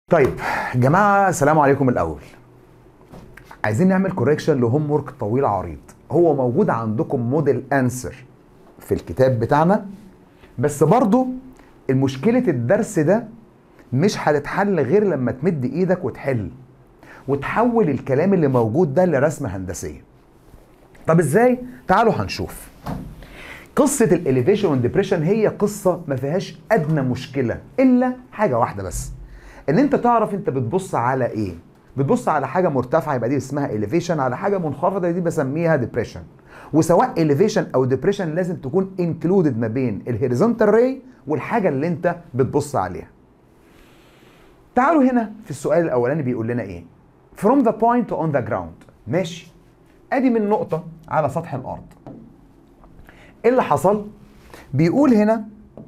طيب جماعه السلام عليكم الاول عايزين نعمل كوريكشن لهوم ورك طويل عريض هو موجود عندكم موديل انسر في الكتاب بتاعنا بس برضو المشكله الدرس ده مش هتتحل غير لما تمد ايدك وتحل وتحول الكلام اللي موجود ده لرسمه هندسيه طب ازاي تعالوا هنشوف قصه الاليفيشن والديبريشن هي قصه ما فيهاش ادنى مشكله الا حاجه واحده بس ان انت تعرف انت بتبص على ايه بتبص على حاجه مرتفعه يبقى دي اسمها اليفيشن على حاجه منخفضه دي بسميها ديبريشن وسواء اليفيشن او ديبريشن لازم تكون انكلودد ما بين الهوريزونتال راي والحاجه اللي انت بتبص عليها تعالوا هنا في السؤال الاولاني بيقول لنا ايه from the point on the ground ماشي ادي من نقطه على سطح الارض ايه اللي حصل بيقول هنا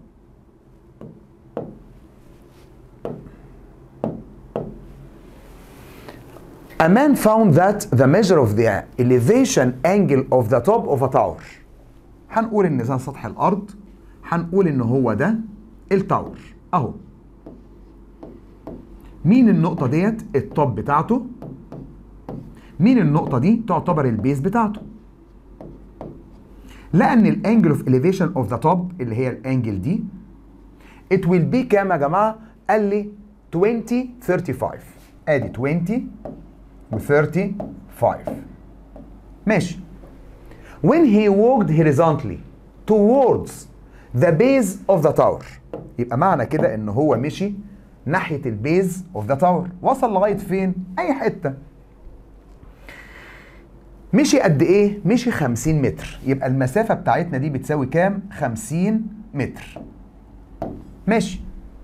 A man found that the measure of the elevation angle of the top of a tower هنقول ان ده سطح الارض هنقول ان هو ده التاور اهو مين النقطة ديت التوب بتاعته مين النقطة دي تعتبر البيز بتاعته لأن الانجل اوف elevation اوف ذا توب اللي هي الانجل دي it will be كام يا جماعة؟ قال لي 20 35 ادي 20 و 35 ماشي when he walked horizontally towards the base of the tower يبقى معنى كده ان هو مشي ناحية البيز اوف ذا تاور وصل لغاية فين؟ أي حتة مشي قد إيه؟ مشي 50 متر يبقى المسافة بتاعتنا دي بتساوي كام؟ 50 متر ماشي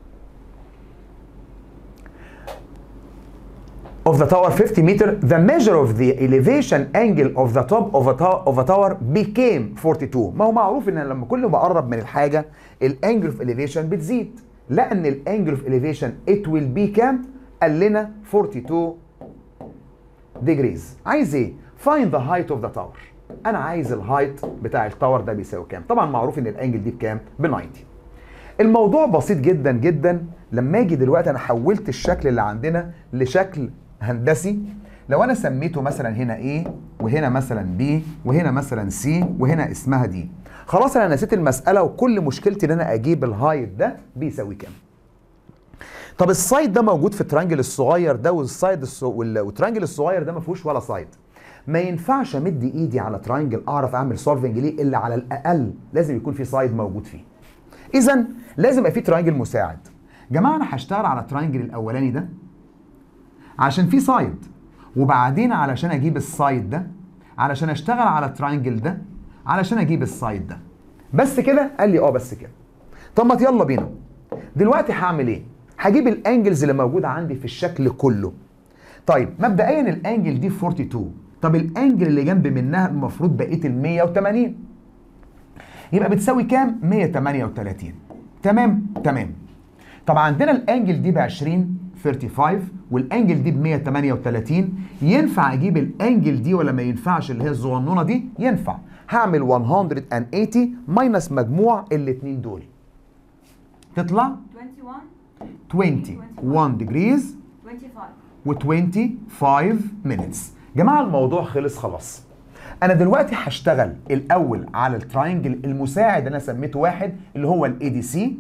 of the tower 50 meter the measure of the elevation angle of the top of a, tower, of a tower became 42 ما هو معروف ان لما كل ما بقرب من الحاجه الانجل اوف elevation بتزيد لان الانجل اوف elevation it will be كام قال لنا 42 degrees عايز ايه find the height of the tower انا عايز الهايت بتاع التاور ده بيساوي كام طبعا معروف ان الانجل دي بكام ب 90 الموضوع بسيط جدا جدا لما اجي دلوقتي انا حولت الشكل اللي عندنا لشكل هندسي لو انا سميته مثلا هنا A وهنا مثلا B وهنا مثلا C وهنا اسمها دي خلاص انا نسيت المساله وكل مشكلتي ان انا اجيب الهايت ده بيساوي كام طب السايد ده موجود في الترانجل الصغير ده والسايد الص... وال... والترانجل الصغير ده ما فيهوش ولا سايد ما ينفعش امد ايدي على ترانجل اعرف اعمل سولفنج ليه الا على الاقل لازم يكون في سايد موجود فيه اذا لازم يبقى في ترانجل مساعد جماعه انا هشتغل على الترانجل الاولاني ده عشان في سايد وبعدين علشان اجيب السايد ده علشان اشتغل على الترانجل ده علشان اجيب السايد ده بس كده قال لي اه بس كده طب ما يلا بينا دلوقتي هعمل ايه هجيب الانجلز اللي موجوده عندي في الشكل كله طيب مبدئيا الانجل دي 42 طب الانجل اللي جنب منها المفروض بقيه ال 180 يبقى بتساوي كام 138 تمام تمام طب عندنا الانجل دي ب 20 35 والانجل دي ب 138 ينفع اجيب الانجل دي ولا ما ينفعش اللي هي الصغنونه دي ينفع هعمل 180 ماينس مجموع الاثنين دول تطلع 21 21 degrees 25 و 25 minutes جماعه الموضوع خلص خلاص انا دلوقتي هشتغل الاول على التراينجل المساعد انا سميته واحد اللي هو الاي دي سي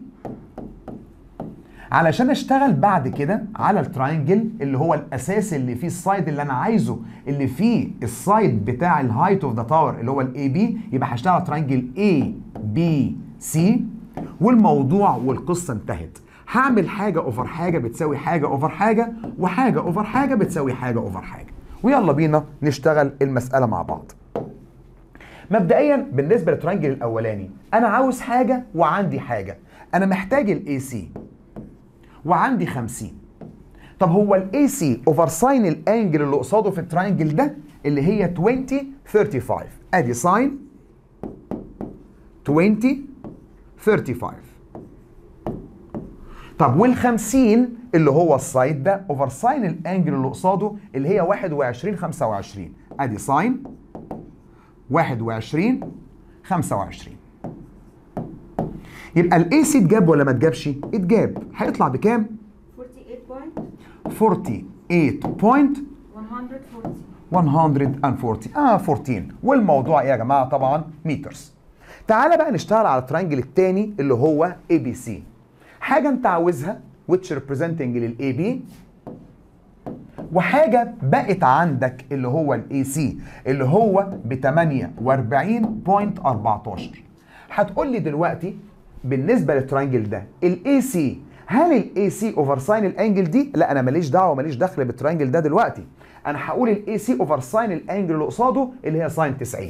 علشان اشتغل بعد كده على التراينجل اللي هو الاساس اللي فيه السايد اللي انا عايزه اللي فيه السايد بتاع الهايت اوف ذا تاور اللي هو الاي بي يبقى هشتغل على تراينجل اي بي سي والموضوع والقصه انتهت هعمل حاجه اوفر حاجه بتساوي حاجه اوفر حاجه وحاجه اوفر حاجه بتساوي حاجه اوفر حاجه ويلا بينا نشتغل المساله مع بعض مبدئيا بالنسبه للترانجل الاولاني انا عاوز حاجه وعندي حاجه انا محتاج الاي سي وعندي 50 طب هو الاي سي اوفر ساين الانجل اللي قصاده في التراينجل ده اللي هي 20 35 ادي ساين 20 35 طب وال 50 اللي هو السايد ده اوفر ساين الانجل اللي قصاده اللي هي 21 25 ادي ساين 21 25 يبقى الاي سي اتجاب ولا ما اتجابش؟ اتجاب هيطلع بكام؟ 48.5 140 140 اه 14 والموضوع ايه يا جماعه طبعا مترز تعالى بقى نشتغل على الترينجل الثاني اللي هو اي بي سي حاجه انت عاوزها which representing للاي بي وحاجه بقت عندك اللي هو الاي سي اللي هو ب 48.14 هتقول لي دلوقتي بالنسبه للترينجل ده الاي سي هل الاي سي اوفر ساين الانجل دي؟ لا انا ماليش دعوه ماليش دخل بالترينجل ده دلوقتي. انا هقول الاي سي اوفر ساين الانجل اللي قصاده اللي هي ساين 90.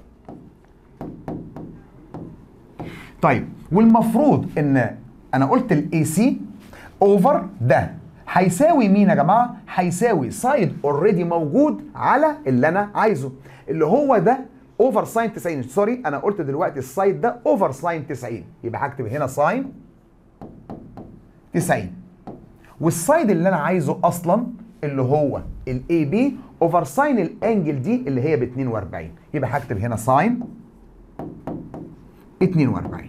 طيب والمفروض ان انا قلت الاي سي اوفر ده هيساوي مين يا جماعه؟ هيساوي سايد اوريدي موجود على اللي انا عايزه اللي هو ده اوفر ساين 90 سوري انا قلت دلوقتي السايد ده اوفر ساين 90 يبقى هكتب هنا ساين 90 والسايد اللي انا عايزه اصلا اللي هو الاي بي اوفر ساين الانجل دي اللي هي ب 42 يبقى هكتب هنا ساين 42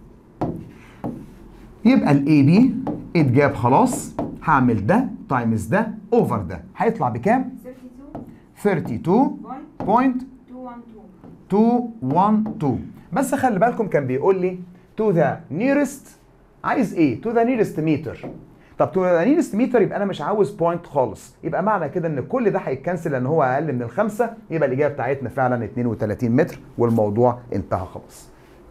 يبقى الاي بي اتجاب خلاص هعمل ده تايمز ده اوفر ده هيطلع بكام 32.212 بس خلي بالكم كان بيقول لي to the nearest عايز ايه to the nearest meter طب to the nearest meter يبقى انا مش عاوز بوينت خالص يبقى معنى كده ان كل ده هيتكنسل لان هو اقل من الخمسه يبقى الاجابه بتاعتنا فعلا 32 متر والموضوع انتهى خلاص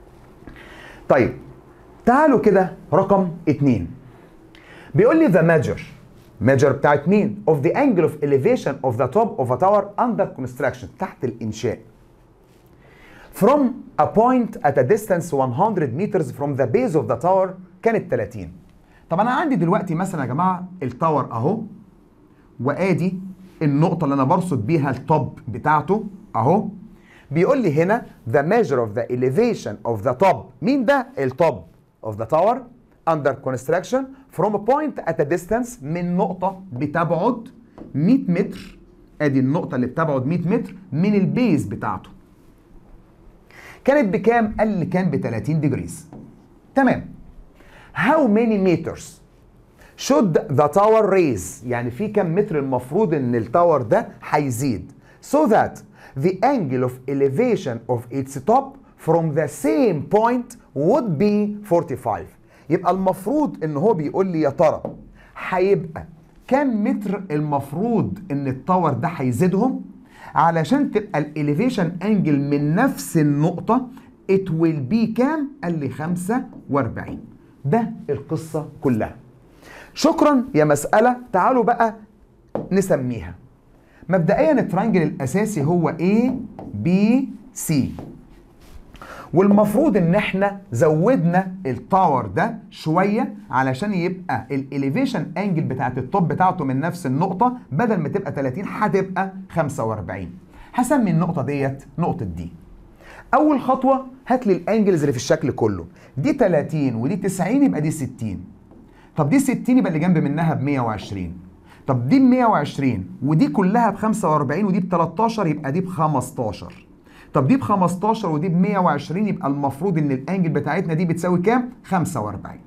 طيب تعالوا كده رقم اتنين بيقول لي the measure measure بتاعت مين of the angle of elevation of the top of a tower under construction تحت الانشاء from a point at a distance 100 meters from the base of the tower كانت 30 طب انا عندي دلوقتي مثلا يا جماعه التاور اهو وادي النقطه اللي انا برصد بيها التوب بتاعته اهو بيقول لي هنا the measure of the elevation of the top مين ده التوب of the tower under construction from a point at a distance من نقطة بتبعد 100 متر ادي النقطة اللي بتبعد 100 متر من البيز بتاعته كانت بكام؟ قال لي كان ب 30 ديجريز تمام how many meters should the tower raise يعني في كم متر المفروض ان التاور ده هيزيد so that the angle of elevation of its top from the same point would be 45 يبقى المفروض ان هو بيقول لي يا ترى هيبقى كام متر المفروض ان التاور ده هيزيدهم علشان تبقى الاليفيشن انجل من نفس النقطة it will be كام؟ قال لي 45 ده القصة كلها شكرا يا مسألة تعالوا بقى نسميها مبدئيا الترانجل الاساسي هو A B C والمفروض ان احنا زودنا التاور ده شويه علشان يبقى الاليفيشن انجل بتاعت التوب بتاعته من نفس النقطه بدل ما تبقى 30 هتبقى 45 هسمي النقطه ديت نقطه دي اول خطوه هات لي الانجلز اللي في الشكل كله دي 30 ودي 90 يبقى دي 60 طب دي 60 يبقى اللي جنب منها ب 120 طب دي ب 120 ودي كلها ب 45 ودي ب 13 يبقى دي ب 15 طب دي ب 15 ودي ب 120 يبقى المفروض ان الانجل بتاعتنا دي بتساوي كام؟ 45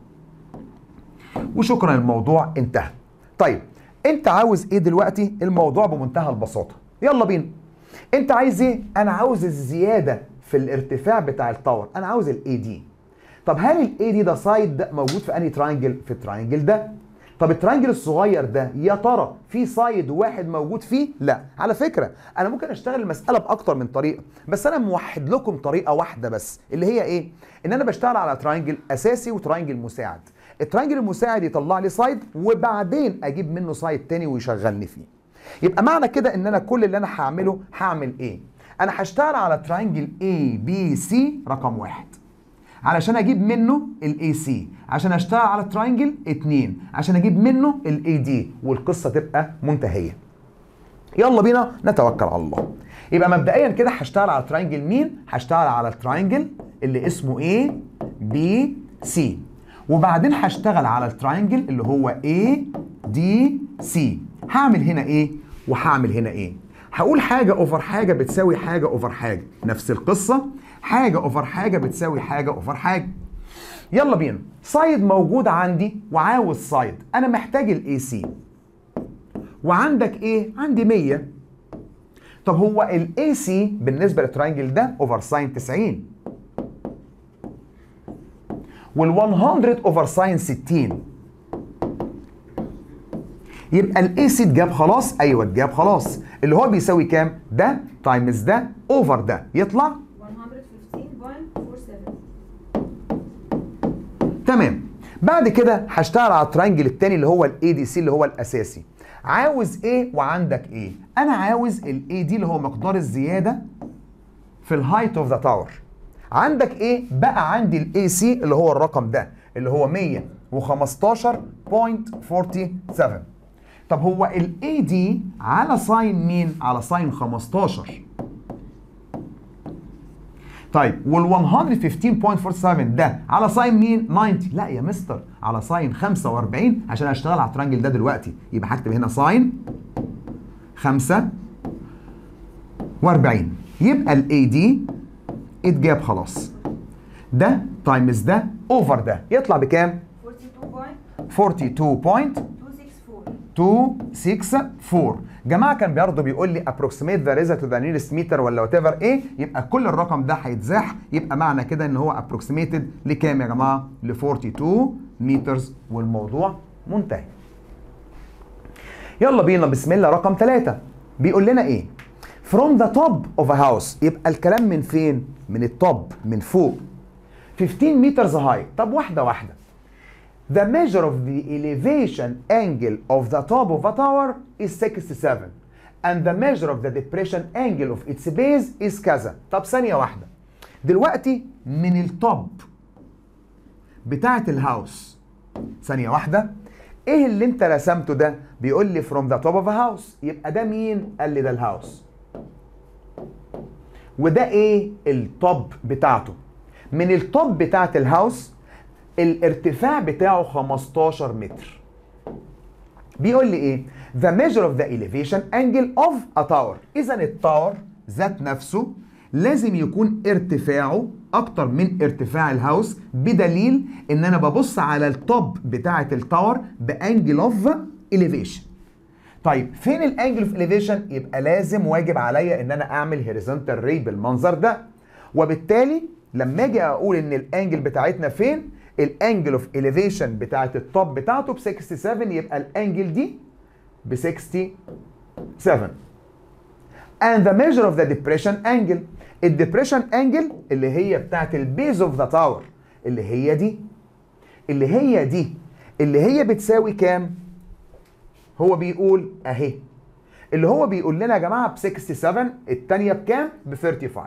وشكرا الموضوع انتهى طيب انت عاوز ايه دلوقتي؟ الموضوع بمنتهى البساطه يلا بينا انت عايز ايه؟ انا عاوز الزياده في الارتفاع بتاع التاور انا عاوز الاي دي طب هل الاي دي ده سايد ده موجود في انهي تراينجل؟ في التراينجل ده طب الترانجل الصغير ده يا ترى في سايد واحد موجود فيه؟ لا، على فكره انا ممكن اشتغل المساله باكتر من طريقه، بس انا موحد لكم طريقه واحده بس اللي هي ايه؟ ان انا بشتغل على ترانجل اساسي وترانجل مساعد. الترانجل المساعد يطلع لي سايد وبعدين اجيب منه سايد تاني ويشغلني فيه. يبقى معنى كده ان انا كل اللي انا هعمله هعمل ايه؟ انا هشتغل على ترانجل A B C رقم واحد. علشان اجيب منه الاي سي عشان اشتغل على تراينجل 2 عشان اجيب منه الاي دي والقصه تبقى منتهيه يلا بينا نتوكل على الله يبقى مبدئيا كده هشتغل على تراينجل مين هشتغل على التراينجل اللي اسمه A B C وبعدين هشتغل على التراينجل اللي هو A D C هعمل هنا ايه وهعمل هنا ايه هقول حاجه اوفر حاجه بتساوي حاجه اوفر حاجه نفس القصه حاجه اوفر حاجه بتساوي حاجه اوفر حاجه يلا بينا سايد موجود عندي وعاوز سايد انا محتاج الاي سي وعندك ايه عندي 100 طب هو الاي سي بالنسبه للتراينجل ده اوفر ساين 90 وال 100 اوفر ساين 60 يبقى الاي سي اتجاب خلاص ايوه اتجاب خلاص اللي هو بيساوي كام ده تايمز ده اوفر ده يطلع 115.47 تمام بعد كده هشتغل على التراينجل التاني اللي هو الاي دي سي اللي هو الاساسي عاوز ايه وعندك ايه انا عاوز الاي دي اللي هو مقدار الزياده في الهايت اوف ذا تاور عندك ايه بقى عندي الاي سي اللي هو الرقم ده اللي هو 115.47 طب هو الاي دي على ساين مين على ساين 15 طيب وال 115.47 ده على ساين مين 90 لا يا مستر على ساين 45 عشان اشتغل على الترانجل ده دلوقتي يبقى هكتب هنا ساين 45 يبقى الاي دي اتجاب خلاص ده تايمز ده اوفر ده يطلع بكام 42. 264 جماعه كان برضه بيقول لي approximate the result to the nearest meter ولا وات ايفر ايه يبقى كل الرقم ده هيتزاح يبقى معنى كده ان هو approximated لكام يا جماعه ل 42 مترز والموضوع منتهي يلا بينا بسم الله رقم ثلاثة بيقول لنا ايه from the top of a house يبقى الكلام من فين من التوب من فوق 15 مترز هاي طب واحده واحده The measure of the elevation angle of the top of a tower is 67 and the measure of the depression angle of its base is كذا طب ثانية واحدة دلوقتي من التوب بتاعة الهاوس ثانية واحدة ايه اللي انت رسمته ده بيقول لي from the top of a house يبقى ده مين قال لي ده الهاوس وده ايه التوب بتاعته من التوب بتاعة الهاوس الارتفاع بتاعه 15 متر بيقول لي ايه the measure of the elevation angle of a tower اذا التاور ذات نفسه لازم يكون ارتفاعه اكتر من ارتفاع الهاوس بدليل ان انا ببص على التوب بتاعه التاور بانجل اوف elevation طيب فين الانجل اوف elevation يبقى لازم واجب عليا ان انا اعمل هوريزونتال ري بالمنظر ده وبالتالي لما اجي اقول ان الانجل بتاعتنا فين الانجل اوف elevation بتاعت التوب بتاعته ب 67 يبقى الانجل دي ب 67 and the measure of the depression angle الديبريشن انجل اللي هي بتاعت البيز اوف ذا تاور اللي هي دي اللي هي دي اللي هي بتساوي كام هو بيقول اهي اللي هو بيقول لنا يا جماعه ب 67 الثانيه بكام ب 35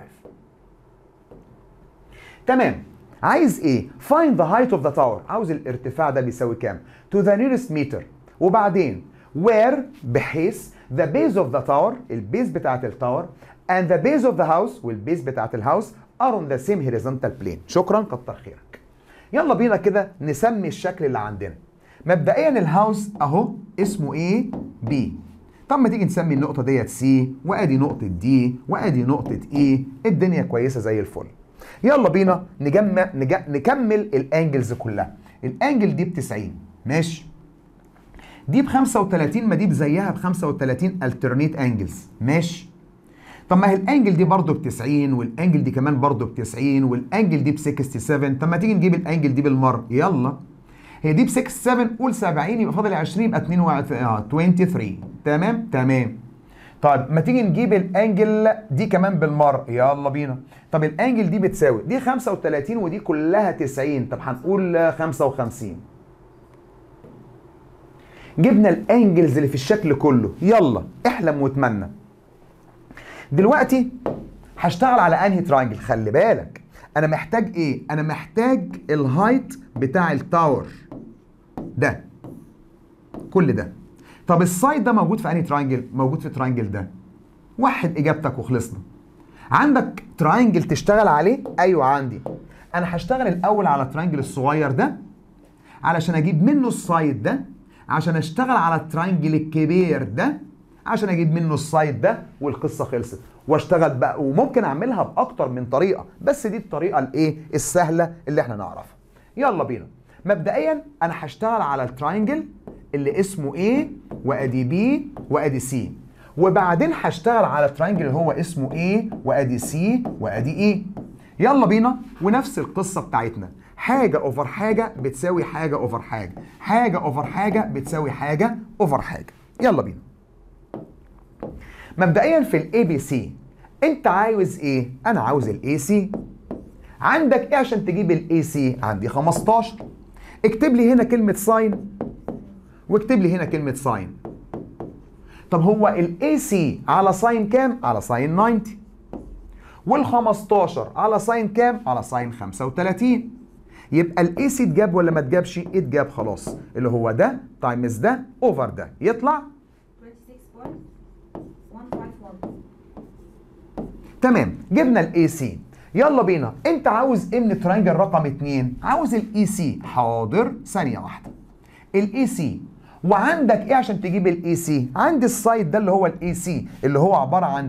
تمام عايز ايه find the height of the tower عاوز الارتفاع ده بيساوي كام to the nearest meter وبعدين where بحيث the base of the tower البيز بتاعت التاور and the base of the house والبيز بتاعت الهاوس are on the same horizontal plane شكرا كتر خيرك يلا بينا كده نسمي الشكل اللي عندنا مبدئيا الهاوس اهو اسمه ايه بي طب ما تيجي نسمي النقطه ديت سي وادي نقطه دي وادي نقطه اي الدنيا كويسه زي الفل يلا بينا نجمع نج... نكمل الانجلز كلها الانجل دي ب 90 ماشي دي ب 35 ما دي بزيها ب 35 الترنيت انجلز ماشي طب ما هي الانجل دي برضه ب 90 والانجل دي كمان برضه ب 90 والانجل دي ب 67 طب ما تيجي نجيب الانجل دي بالمره يلا هي دي ب 67 قول 70 يبقى فاضل 20 يبقى 23 تمام تمام طيب ما تيجي نجيب الانجل دي كمان بالمره يلا بينا طب الانجل دي بتساوي دي 35 ودي كلها 90 طب هنقول 55 جبنا الانجلز اللي في الشكل كله يلا احلم واتمنى دلوقتي هشتغل على انهي تراينجل خلي بالك انا محتاج ايه انا محتاج الهايت بتاع التاور ده كل ده طب السايد ده موجود في انهي تراينجل موجود في التراينجل ده وحد اجابتك وخلصنا عندك تراينجل تشتغل عليه ايوه عندي انا هشتغل الاول على التراينجل الصغير ده علشان اجيب منه السايد ده عشان اشتغل على التراينجل الكبير ده عشان اجيب منه السايد ده والقصه خلصت واشتغل بقى وممكن اعملها باكتر من طريقه بس دي الطريقه الايه السهله اللي احنا نعرفها يلا بينا مبدئيا انا هشتغل على التراينجل اللي اسمه A وادي B وادي C وبعدين هشتغل على الترينجل اللي هو اسمه A وادي C وادي E يلا بينا ونفس القصه بتاعتنا حاجه اوفر حاجه بتساوي حاجه اوفر حاجه حاجه اوفر حاجه بتساوي حاجه اوفر حاجه يلا بينا مبدئيا في الاي بي سي انت عاوز ايه انا عاوز الاي سي عندك ايه عشان تجيب الاي سي عندي 15 اكتب لي هنا كلمه ساين واكتب لي هنا كلمه ساين طب هو الاي سي على ساين كام على ساين 90 وال 15 على ساين كام على ساين 35 يبقى الاي سي اتجاب ولا ما اتجابش اتجاب خلاص اللي هو ده تايمز ده اوفر ده يطلع 26.151 تمام جبنا الاي سي يلا بينا انت عاوز ايه من الترينجل رقم 2 عاوز الاي سي حاضر ثانيه واحده الاي سي وعندك ايه عشان تجيب الاي سي عندي السايد ده اللي هو الاي سي اللي هو عباره عن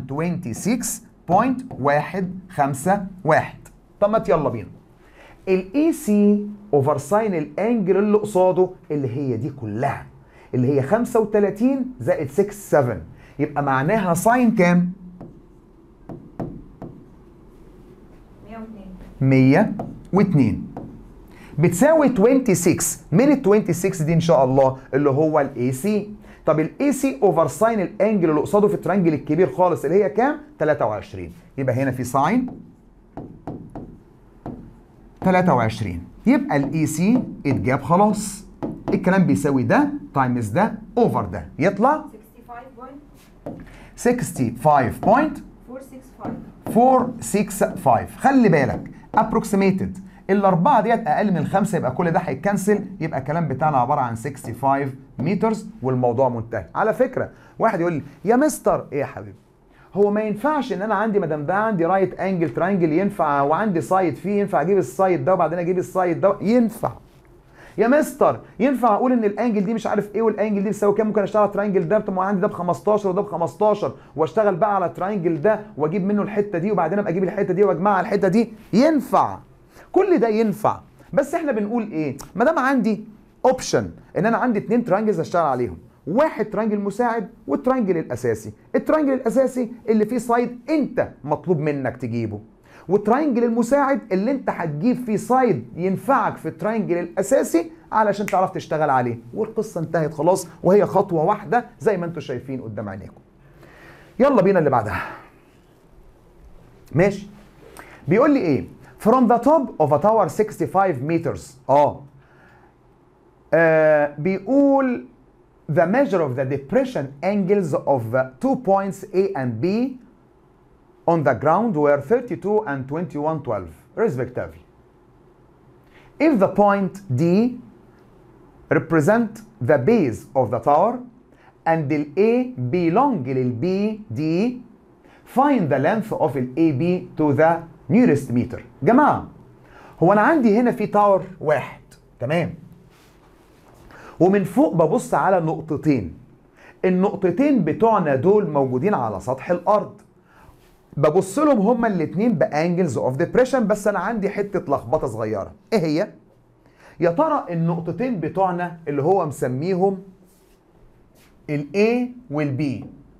26.151 طب ما يلا بينا الاي سي اوفر ساين الانجل اللي قصاده اللي هي دي كلها اللي هي 35 زائد 6 7 يبقى معناها ساين كام 102 102 بتساوي 26 من ال 26 دي ان شاء الله اللي هو الاي سي طب الاي سي اوفر ساين الانجل اللي قصاده في الترانجل الكبير خالص اللي هي كام 23 يبقى هنا في ساين 23 يبقى الاي سي اتجاب خلاص الكلام بيساوي ده تايمز ده اوفر ده يطلع 65.465 65.465 خلي بالك approximated الأربعة ديت أقل من الخمسة يبقى كل ده هيتكنسل يبقى الكلام بتاعنا عبارة عن 65 مترز والموضوع منتهي على فكرة واحد يقول لي يا مستر إيه يا حبيبي هو ما ينفعش ان انا عندي ما دام ده عندي رايت انجل ترانجل ينفع وعندي سايد فيه ينفع اجيب السايد ده وبعدين اجيب السايد ده ينفع يا مستر ينفع اقول ان الانجل دي مش عارف ايه والانجل دي بتساوي كام ممكن اشتغل على الترينجل ده طب ما عندي ده ب 15 وده ب 15 واشتغل بقى على الترينجل ده واجيب منه الحته دي وبعدين ابقى اجيب الحته دي واجمعها على الحته دي ينفع كل ده ينفع بس احنا بنقول ايه ما دام عندي اوبشن ان انا عندي اتنين ترينجلز اشتغل عليهم واحد ترينجل مساعد والترينجل الاساسي الترينجل الاساسي اللي فيه سايد انت مطلوب منك تجيبه والتراينجل المساعد اللي انت هتجيب فيه سايد ينفعك في التراينجل الاساسي علشان تعرف تشتغل عليه والقصه انتهت خلاص وهي خطوه واحده زي ما انتم شايفين قدام عينيكم يلا بينا اللي بعدها ماشي بيقول لي ايه from the top of a tower 65 meters اه آه بيقول the measure of the depression angles of the two points A and B on the ground were 32 and 2112 respectively. If the point D represent the base of the tower and the A belong لل BD find the length of ال AB to the nearest meter. جماعة هو أنا عندي هنا في تاور واحد تمام ومن فوق ببص على نقطتين النقطتين بتوعنا دول موجودين على سطح الأرض ببص لهم هما الاثنين بانجلز اوف ديبريشن بس انا عندي حته لخبطه صغيره ايه هي يا ترى النقطتين بتوعنا اللي هو مسميهم الاي والبي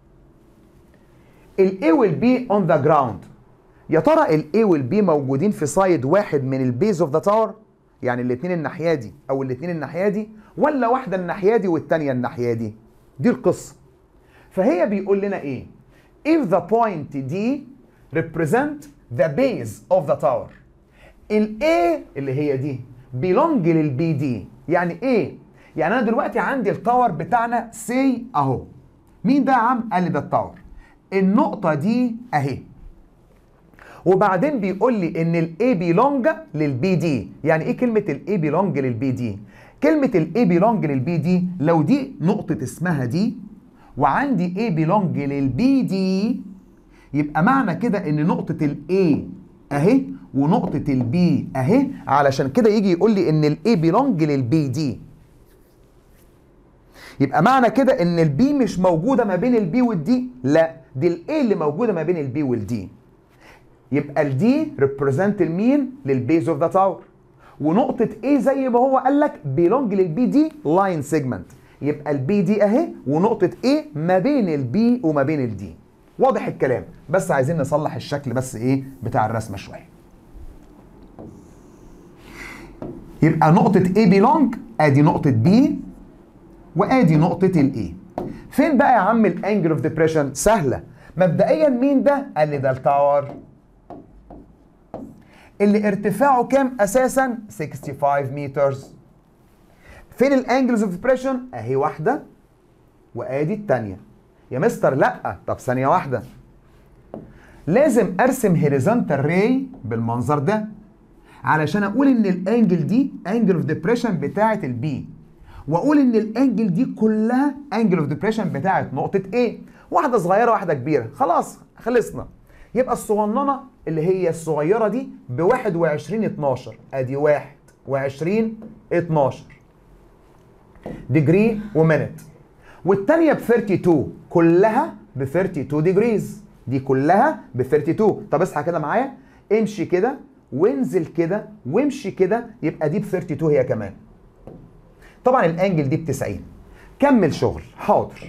الاي والبي اون ذا جراوند يا ترى الاي والبي موجودين في سايد واحد من البيز اوف ذا تاور يعني الاثنين الناحيه دي او الاثنين الناحيه دي ولا واحده الناحيه دي والثانيه الناحيه دي دي القصه فهي بيقول لنا ايه if the point D represent the base of the tower ال A اللي هي دي belong لل BD يعني ايه؟ يعني انا دلوقتي عندي التاور بتاعنا سي اهو مين ده يا عم؟ قال لي ده التاور النقطة دي اهي وبعدين بيقول لي ان ال A belong لل BD يعني ايه كلمة ال A belong لل BD؟ كلمة ال A belong لل BD لو دي نقطة اسمها دي وعندي A belong للبي دي يبقى معنى كده ان نقطة ال A اهي ونقطة ال B اهي علشان كده يجي يقول لي ان ال A belong للبي دي يبقى معنى كده ان ال B مش موجودة ما بين ال B وال D لا دي ال A اللي موجودة ما بين ال B وال D يبقى ال D represent المين للبيز اوف ذا تاور ونقطة A زي ما هو قال لك belong للبي دي لاين سيجمنت يبقى البي دي اهي ونقطه ايه ما بين البي وما بين الدي واضح الكلام بس عايزين نصلح الشكل بس ايه بتاع الرسمه شويه يبقى نقطة A belong ادي نقطة B وادي نقطة ال A فين بقى يا عم الانجل اوف ديبريشن؟ سهلة مبدئيا مين ده؟ قال لي ده التاور اللي ارتفاعه كام اساسا؟ 65 مترز فين الانجلز اوف ديبريشن؟ اهي واحدة وادي التانية يا مستر لا طب ثانية واحدة لازم ارسم هوريزونتال راي بالمنظر ده علشان اقول ان الانجل دي انجل اوف ديبريشن بتاعه البي واقول ان الانجل دي كلها انجل اوف ديبريشن بتاعه نقطه A واحده صغيره واحده كبيره خلاص خلصنا يبقى الصغننه اللي هي الصغيره دي ب 21 12 ادي 21 12 ديجري ومينت والثانيه ب 32 كلها ب 32 ديجريز دي كلها ب 32 طب اصحى كده معايا امشي كده وانزل كده وامشي كده يبقى دي ب 32 هي كمان طبعا الانجل دي ب 90 كمل شغل حاضر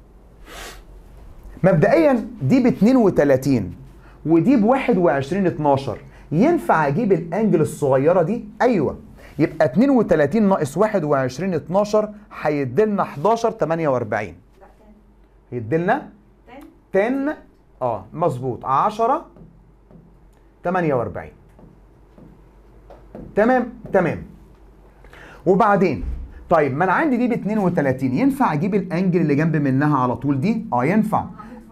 مبدئيا دي ب 32 ودي ب 21 12 ينفع اجيب الانجل الصغيره دي ايوه يبقى 32 ناقص 21 12 هيديلنا 11 48 لا 10 هيديلنا 10 10 اه مظبوط 10 48 تمام تمام وبعدين طيب ما انا عندي دي ب 32 ينفع اجيب الانجل اللي جنب منها على طول دي اه ينفع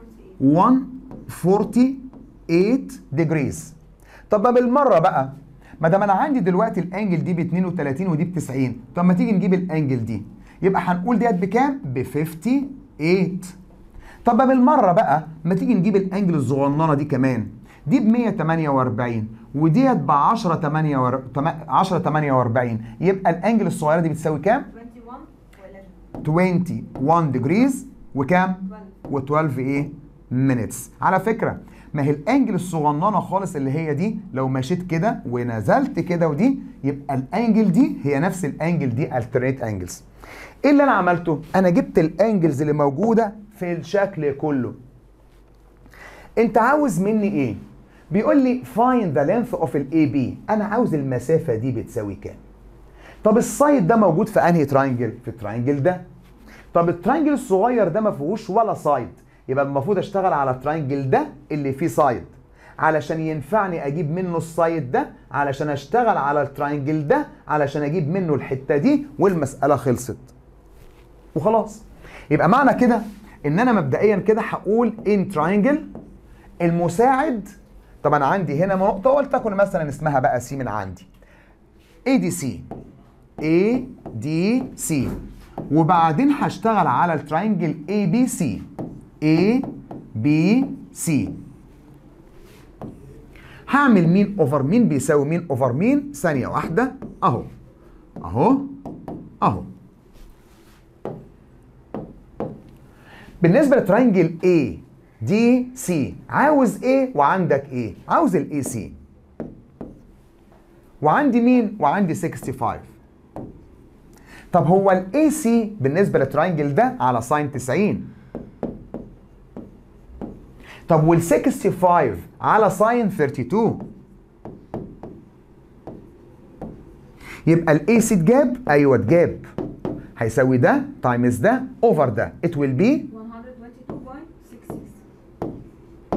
148 148 ديجريز طب ما بالمره بقى ما دام انا عندي دلوقتي الانجل دي ب 32 ودي ب 90 طب ما تيجي نجيب الانجل دي يبقى هنقول ديت بكام ب 58 طب ما بالمره بقى ما تيجي نجيب الانجل الصغننه دي كمان دي ب 148 وديت ب 10 48 10 48 يبقى الانجل الصغيره دي بتساوي كام 21 و11 21 ديجريز وكام 12 و12 ايه minutes على فكره ما هي الانجل الصغننه خالص اللي هي دي لو مشيت كده ونزلت كده ودي يبقى الانجل دي هي نفس الانجل دي alternate انجلز ايه اللي انا عملته انا جبت الانجلز اللي موجوده في الشكل كله انت عاوز مني ايه بيقول لي find the length of ال AB انا عاوز المسافه دي بتساوي كام طب السايد ده موجود في انهي تراينجل في التراينجل ده طب التراينجل الصغير ده ما فيهوش ولا سايد يبقى المفروض اشتغل على التراينجل ده اللي فيه سايد علشان ينفعني اجيب منه السايد ده علشان اشتغل على التراينجل ده علشان اجيب منه الحته دي والمساله خلصت وخلاص يبقى معنى كده ان انا مبدئيا كده هقول ان تراينجل المساعد طبعا عندي هنا نقطه ولتكن مثلا اسمها بقى سي من عندي اي دي سي اي دي سي وبعدين هشتغل على التراينجل اي بي سي اي بي سي هعمل مين اوفر مين بيساوي مين اوفر مين ثانيه واحده اهو اهو اهو بالنسبه لتراينجل A دي سي عاوز ايه وعندك ايه عاوز الاي سي وعندي مين وعندي 65 طب هو الاي سي بالنسبه للتراينجل ده على ساين 90 طب وال 65 على ساين 32 يبقى الاي سي اتجاب ايوه اتجاب هيساوي ده تايمز ده اوفر ده it will be 122.66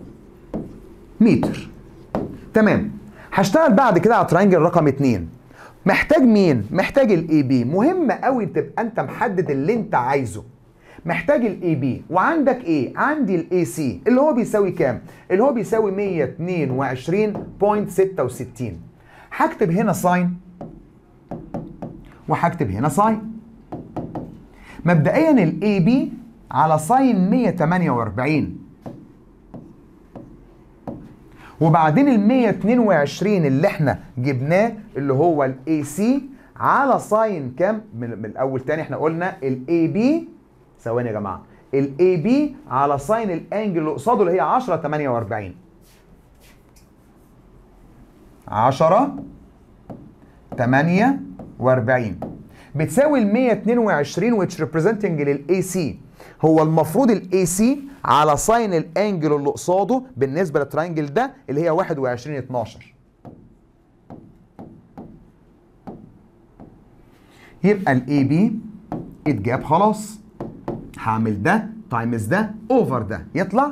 متر تمام هشتغل بعد كده على تراينجل رقم 2 محتاج مين محتاج الاي بي مهم قوي تبقى انت محدد اللي انت عايزه محتاج الاي بي وعندك ايه عندي الاي سي اللي هو بيساوي كام اللي هو بيساوي 122.66 هكتب هنا ساين وهكتب هنا ساين مبدئيا الاي بي على ساين 148 وبعدين ال 122 اللي احنا جبناه اللي هو الاي سي على ساين كام من, من الاول تاني احنا قلنا الاي بي ثواني يا جماعه الاي بي على ساين الانجل اللي قصاده اللي هي 10 48 10 48 بتساوي ال 122 which representing للاي سي هو المفروض الاي سي على ساين الانجل اللي قصاده بالنسبه للترينجل ده اللي هي 21 12 يبقى الاي بي اتجاب خلاص هعمل ده تايمز ده اوفر ده يطلع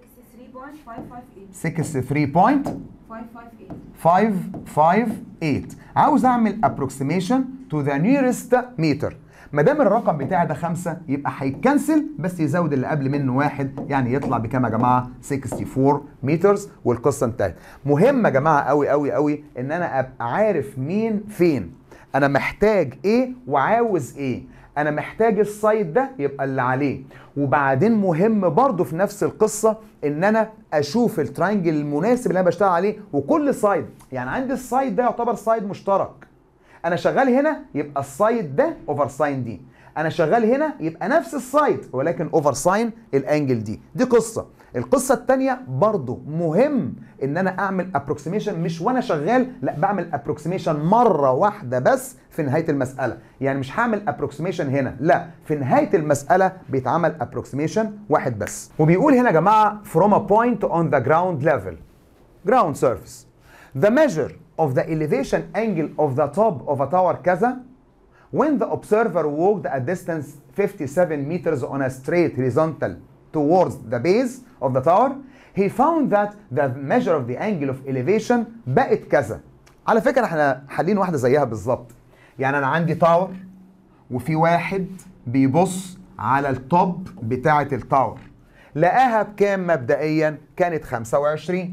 63.558 63.558 558 عاوز اعمل approximation to the nearest meter ما دام الرقم بتاعي ده خمسة يبقى هيتكنسل بس يزود اللي قبل منه واحد يعني يطلع بكام يا جماعه 64 مترز والقصه انتهت مهم يا جماعه قوي قوي قوي ان انا ابقى عارف مين فين انا محتاج ايه وعاوز ايه انا محتاج السايد ده يبقى اللي عليه وبعدين مهم برضو في نفس القصه ان انا اشوف التراينجل المناسب اللي انا بشتغل عليه وكل سايد يعني عندي السايد ده يعتبر سايد مشترك انا شغال هنا يبقى السايد ده اوفر ساين دي انا شغال هنا يبقى نفس السايد ولكن اوفر ساين الانجل دي دي قصه القصه الثانيه برضو مهم ان انا اعمل ابروكسيميشن مش وانا شغال لا بعمل ابروكسيميشن مره واحده بس في نهايه المساله يعني مش هعمل ابروكسيميشن هنا لا في نهايه المساله بيتعمل ابروكسيميشن واحد بس وبيقول هنا يا جماعه from a point on the ground level ground surface the measure of the elevation angle of the top of a tower كذا when the observer walked a distance 57 meters on a straight horizontal towards the base of the tower he found that the measure of the angle of elevation بقت كذا على فكرة احنا حالين واحدة زيها بالظبط يعني انا عندي تاور وفي واحد بيبص على التوب بتاعة التاور لقاها بكام مبدئيا كانت 25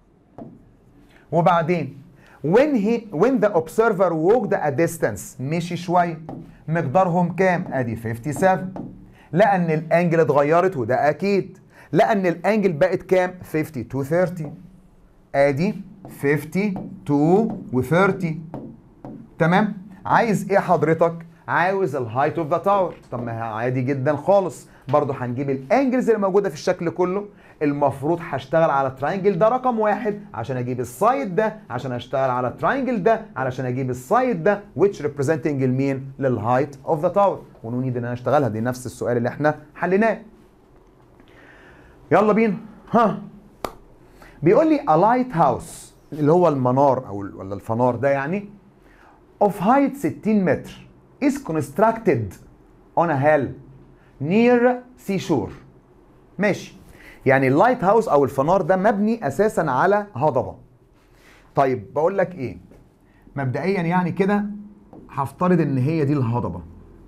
وبعدين when he when the observer walked a distance مشي شويه مقدارهم كام ادي 57 لان الانجل اتغيرت وده اكيد لان الانجل بقت كام 52 30 ادي 52 و30 تمام عايز ايه حضرتك عاوز الهايت اوف ذا تاور طب ما عادي جدا خالص برضه هنجيب الانجلز اللي موجوده في الشكل كله المفروض هشتغل على التراينجل ده رقم واحد عشان اجيب السايد ده عشان اشتغل على التراينجل ده علشان اجيب السايد ده which representing المين للهايت اوف ذا تاور ونو نيد ان انا اشتغلها دي نفس السؤال اللي احنا حليناه يلا بينا ها بيقول لي a lighthouse اللي هو المنار او ولا الفنار ده يعني of height 60 متر is constructed on a hill near seashore ماشي يعني اللايت هاوس او الفنار ده مبني اساسا على هضبه طيب بقول لك ايه مبدئيا يعني كده هفترض ان هي دي الهضبه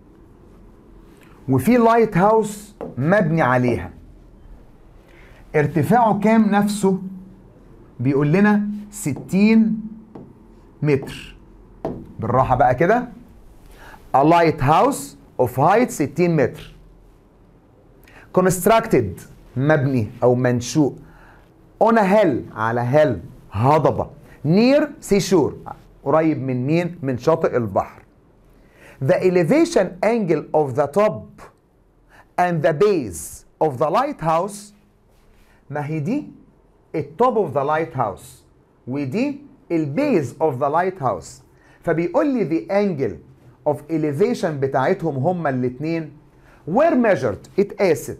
وفي لايت هاوس مبني عليها ارتفاعه كام نفسه بيقول لنا 60 متر بالراحه بقى كده a light house of height 60 متر constructed مبني او منشوء on a hill على hill هضبه near seashore قريب من مين من شاطئ البحر the elevation angle of the top and the base of the lighthouse ما هي دي التوب اوف ذا لايت هاوس ودي البيز اوف ذا لايت هاوس فبيقول لي the angle of elevation بتاعتهم هما الاثنين were measured اتقاست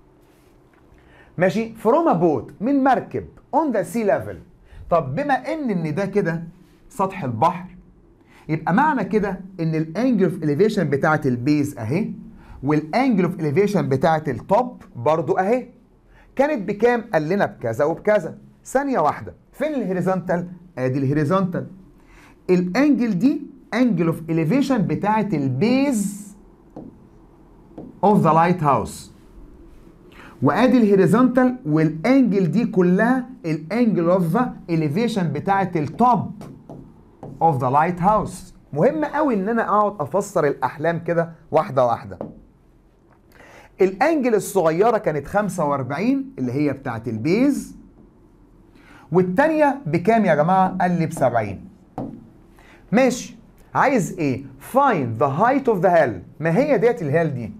ماشي from a boat من مركب on the sea level طب بما ان ان ده كده سطح البحر يبقى معنى كده ان الانجل اوف elevation بتاعت البيز اهي والانجل اوف elevation بتاعت التوب برضو اهي كانت بكام قال لنا بكذا وبكذا ثانيه واحده فين الهوريزونتال ادي الهوريزونتال الانجل دي انجل اوف elevation بتاعت البيز اوف ذا لايت هاوس وادي الهوريزونتال والانجل دي كلها الانجل اوف ذا elevation بتاعت التوب اوف ذا لايت هاوس مهم قوي ان انا اقعد افسر الاحلام كده واحده واحده الانجل الصغيره كانت 45 اللي هي بتاعت البيز والتانيه بكام يا جماعه قال لي ب 70 ماشي عايز ايه find the height of the hill ما هي ديت الهيل دي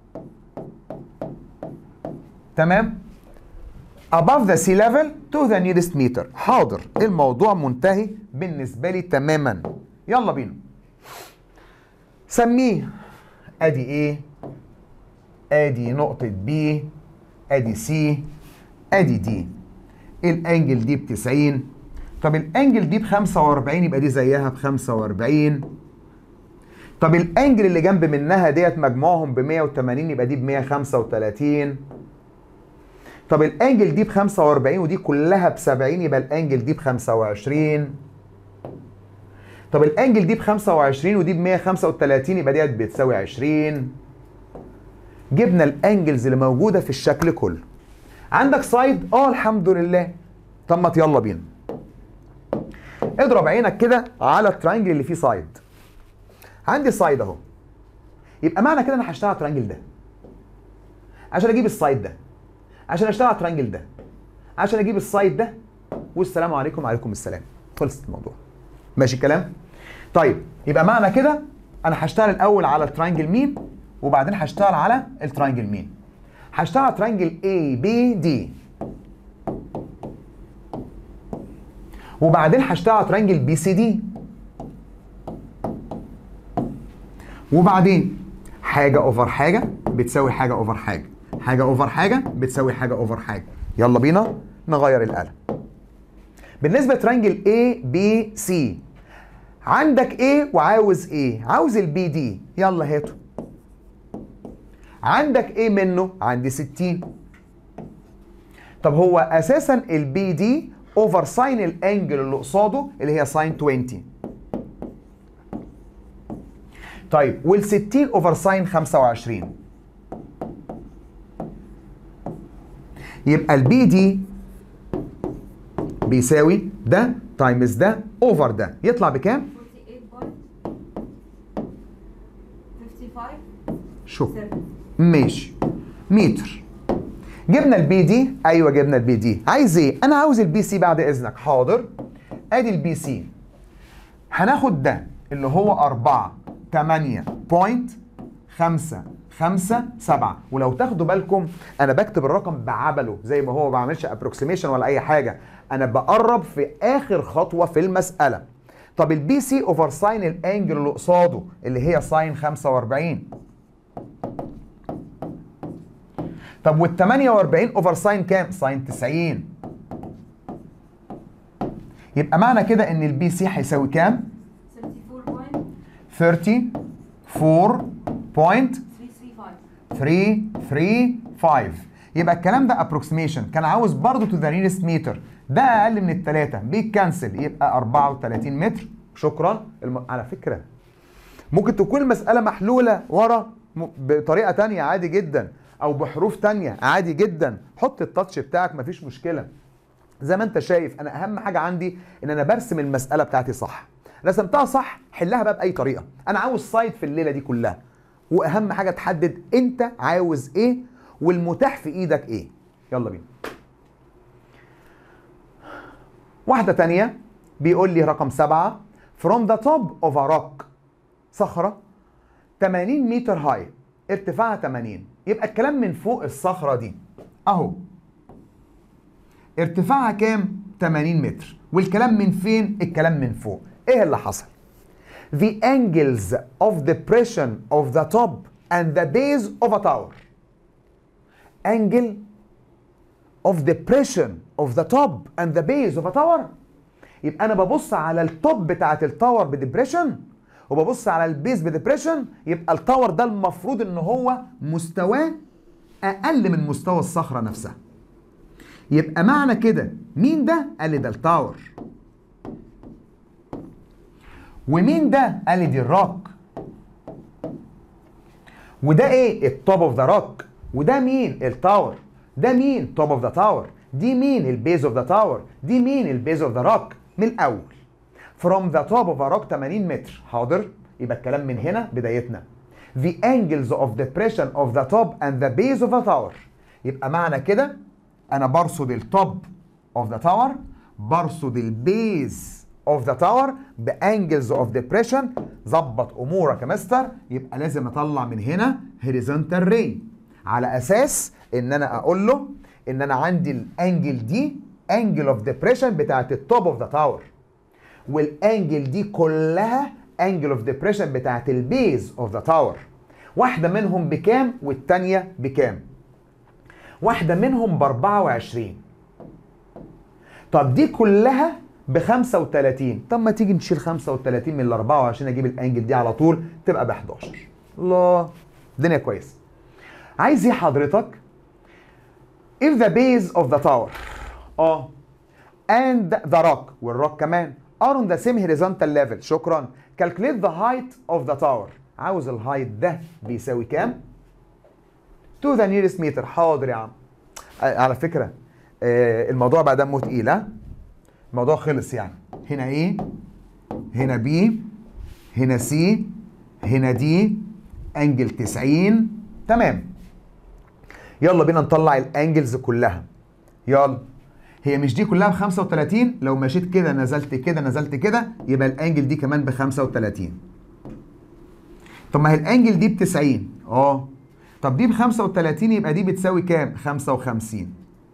تمام above the sea level to the nearest meter حاضر الموضوع منتهي بالنسبة لي تماما يلا بينا سميه ادي ايه ادي نقطة بي ادي سي ادي دي الانجل دي ب 90 طب الانجل دي ب 45 يبقى دي زيها ب 45 طب الانجل اللي جنب منها ديت مجموعهم ب 180 يبقى دي ب 135 طب الانجل دي ب 45 ودي كلها ب 70 يبقى الانجل دي ب 25 طب الانجل دي ب 25 ودي ب 135 يبقى ديت بتساوي 20 جبنا الانجلز اللي موجوده في الشكل كله عندك سايد اه الحمد لله طب ما يلا بينا اضرب عينك كده على الترانجل اللي فيه سايد عندي سايد اهو يبقى معنى كده انا هشتغل على الترانجل ده عشان اجيب السايد ده عشان اشتغل على الترانجل ده عشان اجيب السايد ده والسلام عليكم وعليكم السلام خلصت الموضوع ماشي الكلام طيب يبقى معنى كده انا هشتغل الاول على الترانجل مين وبعدين هشتغل على الترانجل مين هشتغل على ترانجل A B D وبعدين هشتغل على ترانجل بي سي دي وبعدين حاجة اوفر حاجة بتساوي حاجة اوفر حاجة حاجة اوفر حاجة بتساوي حاجة اوفر حاجة يلا بينا نغير القلم بالنسبة لترانجل A B C عندك A وعاوز A عاوز البي دي يلا هاته عندك ايه منه؟ عندي 60 طب هو اساسا البي دي اوفر ساين الانجل اللي قصاده اللي هي ساين 20 طيب وال 60 اوفر ساين 25 يبقى البي دي بيساوي ده تايمز ده اوفر ده يطلع بكام؟ 48.55 شوف ماشي متر جبنا البي دي ايوه جبنا البي دي عايز ايه انا عاوز البي سي بعد اذنك حاضر ادي البي سي هناخد ده اللي هو 4 8 بوينت 5 5 7 ولو تاخدوا بالكم انا بكتب الرقم بعبله زي ما هو ما بعملش ابروكسيميشن ولا اي حاجه انا بقرب في اخر خطوه في المساله طب البي سي اوفر ساين الانجل اللي قصاده اللي هي ساين 45 طب وال 48 اوفر ساين كام؟ ساين 90 يبقى معنى كده ان البي سي هيساوي كام؟ 34.335 34.335 يبقى الكلام ده ابروكسيميشن كان عاوز برضه تو ذا نيرست متر ده اقل من الثلاثه بيتكنسل يبقى 34 متر شكرا الم... على فكره ممكن تكون المساله محلوله ورا م- بطريقه تانية عادي جدا او بحروف تانية عادي جدا حط التاتش بتاعك مفيش مشكله زي ما انت شايف انا اهم حاجه عندي ان انا برسم المساله بتاعتي صح رسمتها صح حلها بقى باي طريقه انا عاوز سايد في الليله دي كلها واهم حاجه تحدد انت عاوز ايه والمتاح في ايدك ايه يلا بينا واحده تانية بيقول لي رقم سبعة from the top of a rock صخرة 80 متر هاي ارتفاعها 80 يبقى الكلام من فوق الصخرة دي اهو ارتفاعها كام 80 متر والكلام من فين الكلام من فوق ايه اللي حصل the angles of depression of the top and the base of a tower angle of depression of the top and the base of a tower يبقى انا ببص على التوب بتاعت التاور بديبريشن وببص على البيز بديبريشن يبقى التاور ده المفروض ان هو مستواه اقل من مستوى الصخره نفسها يبقى معنى كده مين ده قال لي ده التاور ومين ده قال لي دي الروك وده ايه التوب اوف ذا روك وده مين التاور ده مين توب اوف ذا تاور دي مين البيز اوف ذا تاور دي مين البيز اوف ذا روك من الاول from the top of a rock 80 متر حاضر يبقى الكلام من هنا بدايتنا the angles of depression of the top and the base of a tower يبقى معنى كده انا برصد التوب of the tower برصد البيز of the tower بانجلز of depression ظبط امورك يا مستر يبقى لازم اطلع من هنا horizontal ray على اساس ان انا اقول له ان انا عندي الانجل دي انجل اوف depression بتاعت التوب اوف ذا تاور والانجل دي كلها انجل اوف ديبريشن بتاعت البيز اوف ذا تاور واحده منهم بكام والتانيه بكام واحده منهم ب 24 طب دي كلها ب 35 طب ما تيجي نشيل 35 من ال 24 اجيب الانجل دي على طول تبقى ب 11 الله الدنيا كويسه عايز ايه حضرتك if the base of the tower اه and the rock والروك كمان are on the same horizontal level شكرا calculate the height of the tower عاوز الهايت ده بيساوي كام to the nearest meter حاضر يا عم آه، على فكره آه، الموضوع بقى دمه تقيل ها الموضوع خلص يعني هنا ايه هنا بي هنا سي هنا دي انجل 90 تمام يلا بينا نطلع الانجلز كلها يلا هي مش دي كلها ب 35 لو مشيت كده نزلت كده نزلت كده يبقى الانجل دي كمان ب 35 طب ما هي الانجل دي ب 90 اه طب دي ب 35 يبقى دي بتساوي كام 55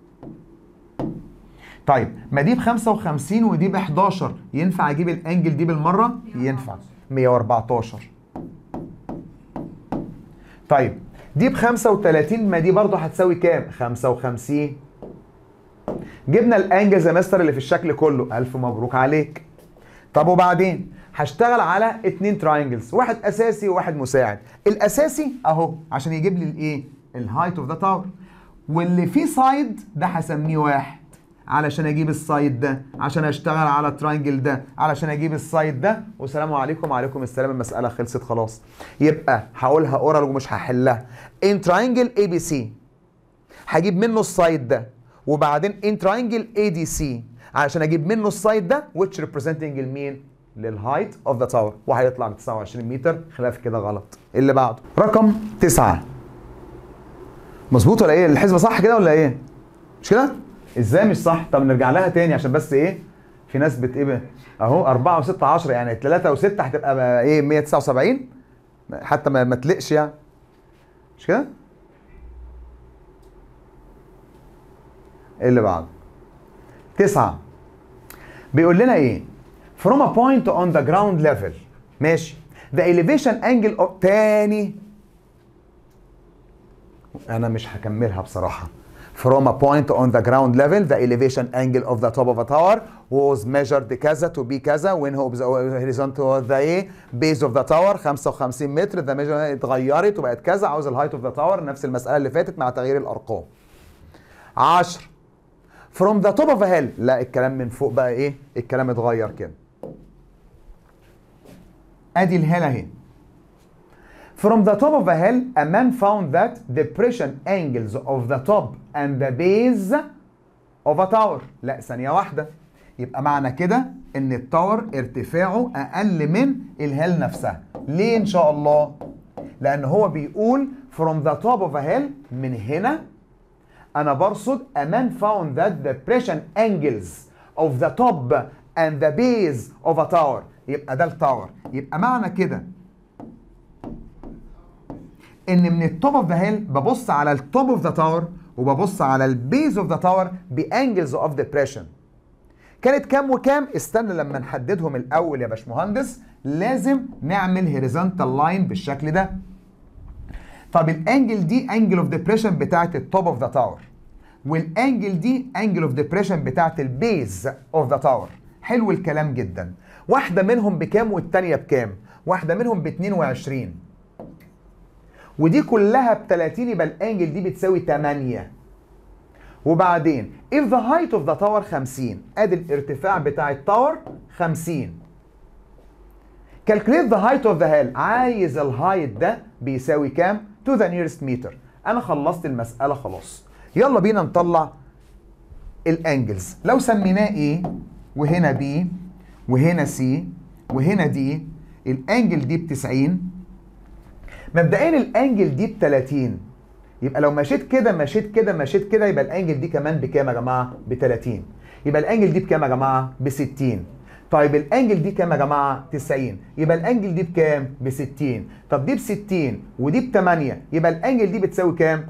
طيب ما دي ب 55 ودي ب 11 ينفع اجيب الانجل دي بالمره ينفع 114 طيب دي ب 35 ما دي برضه هتساوي كام 55 جبنا الانجلز يا مستر اللي في الشكل كله الف مبروك عليك طب وبعدين هشتغل على اتنين تراينجلز واحد اساسي وواحد مساعد الاساسي اهو عشان يجيب لي الايه الهايت اوف ذا تاور واللي فيه سايد ده هسميه واحد علشان اجيب السايد ده عشان اشتغل على التراينجل ده علشان اجيب السايد ده والسلام عليكم وعليكم السلام المساله خلصت خلاص يبقى هقولها اورال ومش هحلها ان تراينجل اي بي سي هجيب منه السايد ده وبعدين ان تراينجل اي دي سي علشان اجيب منه السايد ده which representing المين للهايت اوف ذا تاور وهيطلع ب 29 متر خلاف كده غلط اللي بعده رقم تسعة مظبوط ولا ايه الحسبه صح كده ولا ايه مش كده ازاي مش صح طب نرجع لها تاني عشان بس ايه في ناس بت ايه اهو 4 و6 10 يعني 3 و6 هتبقى بقى ايه 179 حتى ما ما تلقش يعني مش كده اللي بعده تسعة بيقول لنا ايه from a point on the ground level ماشي the elevation angle of تاني انا مش هكملها بصراحة from a point on the ground level the elevation angle of the top of a tower was measured كذا to be كذا when horizontal the ايه base of the tower 55 متر the measurement اتغيرت وبقت كذا عاوز الهايت اوف ذا تاور نفس المسألة اللي فاتت مع تغيير الأرقام 10 from the top of a hill لا الكلام من فوق بقى ايه الكلام اتغير كده ادي الهيل اهي From the top of a hill, a man found that depression angles of the top and the base of a tower. لا ثانية واحدة. يبقى معنى كده إن التاور ارتفاعه أقل من الهيل نفسها. ليه إن شاء الله؟ لأن هو بيقول from the top of a hill من هنا أنا برصد a man found that depression angles of the top and the base of a tower. يبقى ده التاور. يبقى معنى كده ان من التوب اوف ذا هيل ببص على التوب اوف ذا تاور وببص على البيز اوف ذا تاور بانجلز اوف ديبريشن كانت كام وكام استنى لما نحددهم الاول يا باشمهندس لازم نعمل هوريزونتال لاين بالشكل ده طب الانجل دي انجل اوف ديبريشن بتاعت التوب اوف ذا تاور والانجل دي انجل اوف ديبريشن بتاعت البيز اوف ذا تاور حلو الكلام جدا واحده منهم بكام والتانيه بكام واحده منهم ب 22 ودي كلها ب 30 يبقى الانجل دي بتساوي 8 وبعدين if the height of the tower 50 ادي الارتفاع بتاع التاور 50 calculate the height of the hill عايز الهايت ده بيساوي كام to the nearest meter انا خلصت المسألة خلاص يلا بينا نطلع الانجلز لو سميناه ايه وهنا بي وهنا سي وهنا دي الانجل دي ب 90 مبدئيا الانجل دي ب 30 يبقى لو مشيت كده مشيت كده مشيت كده يبقى الانجل دي كمان بكام يا جماعه؟ ب 30 يبقى الانجل دي بكام يا جماعه؟ ب 60 طيب الانجل دي كام يا جماعه؟ 90 يبقى الانجل دي بكام؟ ب 60 طب دي ب 60 ودي ب 8 يبقى الانجل دي بتساوي كام؟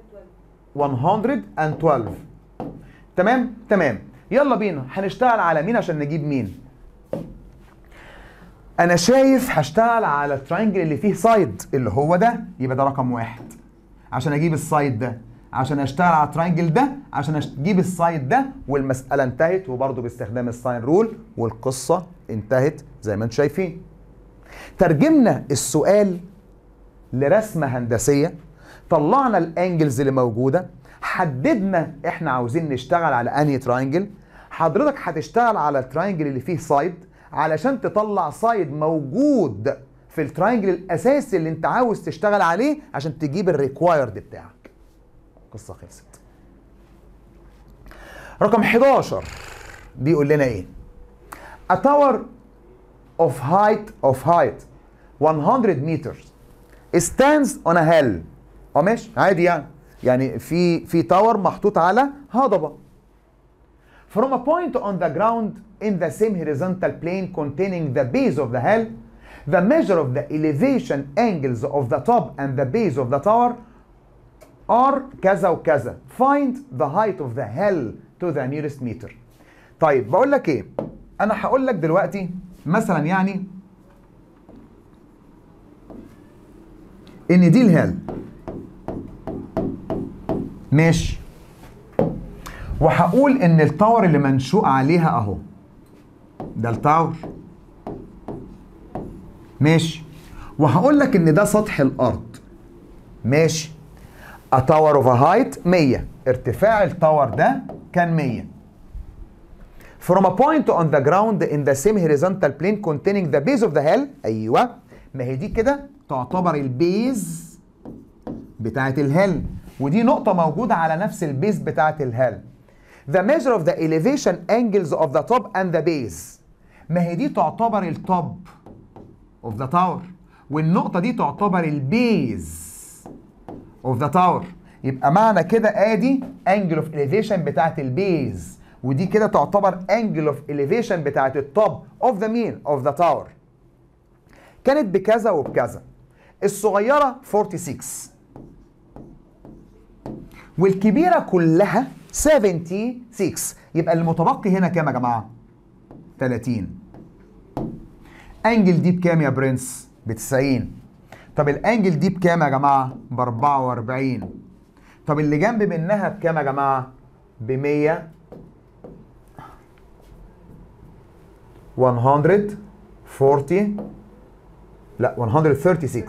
112 تمام؟ تمام يلا بينا هنشتغل على مين عشان نجيب مين؟ انا شايف هشتغل على التراينجل اللي فيه سايد اللي هو ده يبقى ده رقم واحد عشان اجيب السايد ده عشان اشتغل على التراينجل ده عشان اجيب السايد ده والمساله انتهت وبرضه باستخدام الساين رول والقصه انتهت زي ما انتم شايفين ترجمنا السؤال لرسمه هندسيه طلعنا الانجلز اللي موجوده حددنا احنا عاوزين نشتغل على انهي تراينجل حضرتك هتشتغل على التراينجل اللي فيه سايد علشان تطلع سايد موجود في التراينجل الاساسي اللي انت عاوز تشتغل عليه عشان تجيب الريكوايرد بتاعك قصه خلصت رقم 11 بيقول لنا ايه A tower of height of height 100 meters stands on a hill اه ماشي عادي يعني يعني في في تاور محطوط على هضبه From a point on the ground in the same horizontal plane containing the base of the hill, the measure of the elevation angles of the top and the base of the tower are كذا وكذا. Find the height of the hill to the nearest meter. طيب بقول لك ايه؟ انا هقول لك دلوقتي مثلا يعني ان دي الهيل ماشي وهقول ان التاور اللي منشوء عليها اهو ده التاور ماشي وهقول لك ان ده سطح الارض ماشي A tower of a height 100 ارتفاع التاور ده كان 100 From a point on the ground in the same horizontal plane containing the base of the hill ايوه ما هي دي كده تعتبر البيز بتاعت الهيل ودي نقطة موجودة على نفس البيز بتاعت الهيل The measure of the elevation angles of the top and the base ما هي دي تعتبر التوب of the tower والنقطة دي تعتبر البيز of the tower يبقى معنى كده ادي angle of elevation بتاعت البيز ودي كده تعتبر angle of elevation بتاعت التوب of the mean of the tower كانت بكذا وبكذا الصغيرة 46 والكبيرة كلها 76 يبقى المتبقي هنا كام يا جماعة؟ 30 انجل دي بكام يا برنس؟ ب 90 طب الانجل دي بكام يا جماعة؟ ب 44 طب اللي جنب منها بكام يا جماعة؟ ب 100 140 لا 136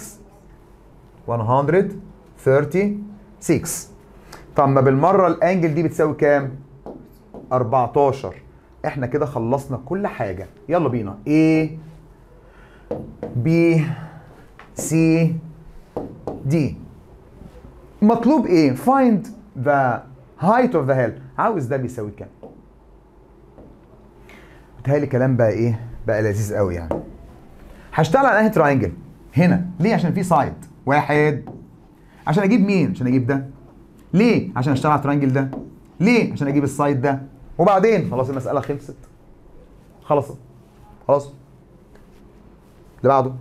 136 طب ما بالمره الانجل دي بتساوي كام 14 احنا كده خلصنا كل حاجه يلا بينا A B C D مطلوب ايه find the height of the hill عاوز ده بيساوي كام بتهيألي كلام بقى ايه بقى لذيذ قوي يعني هشتغل على انهي تراينجل هنا ليه عشان في سايد واحد عشان اجيب مين عشان اجيب ده ليه عشان اشتغل على التراينجل ده ليه عشان اجيب السايد ده وبعدين خلاص المساله خلصت خلصت خلاص اللي بعده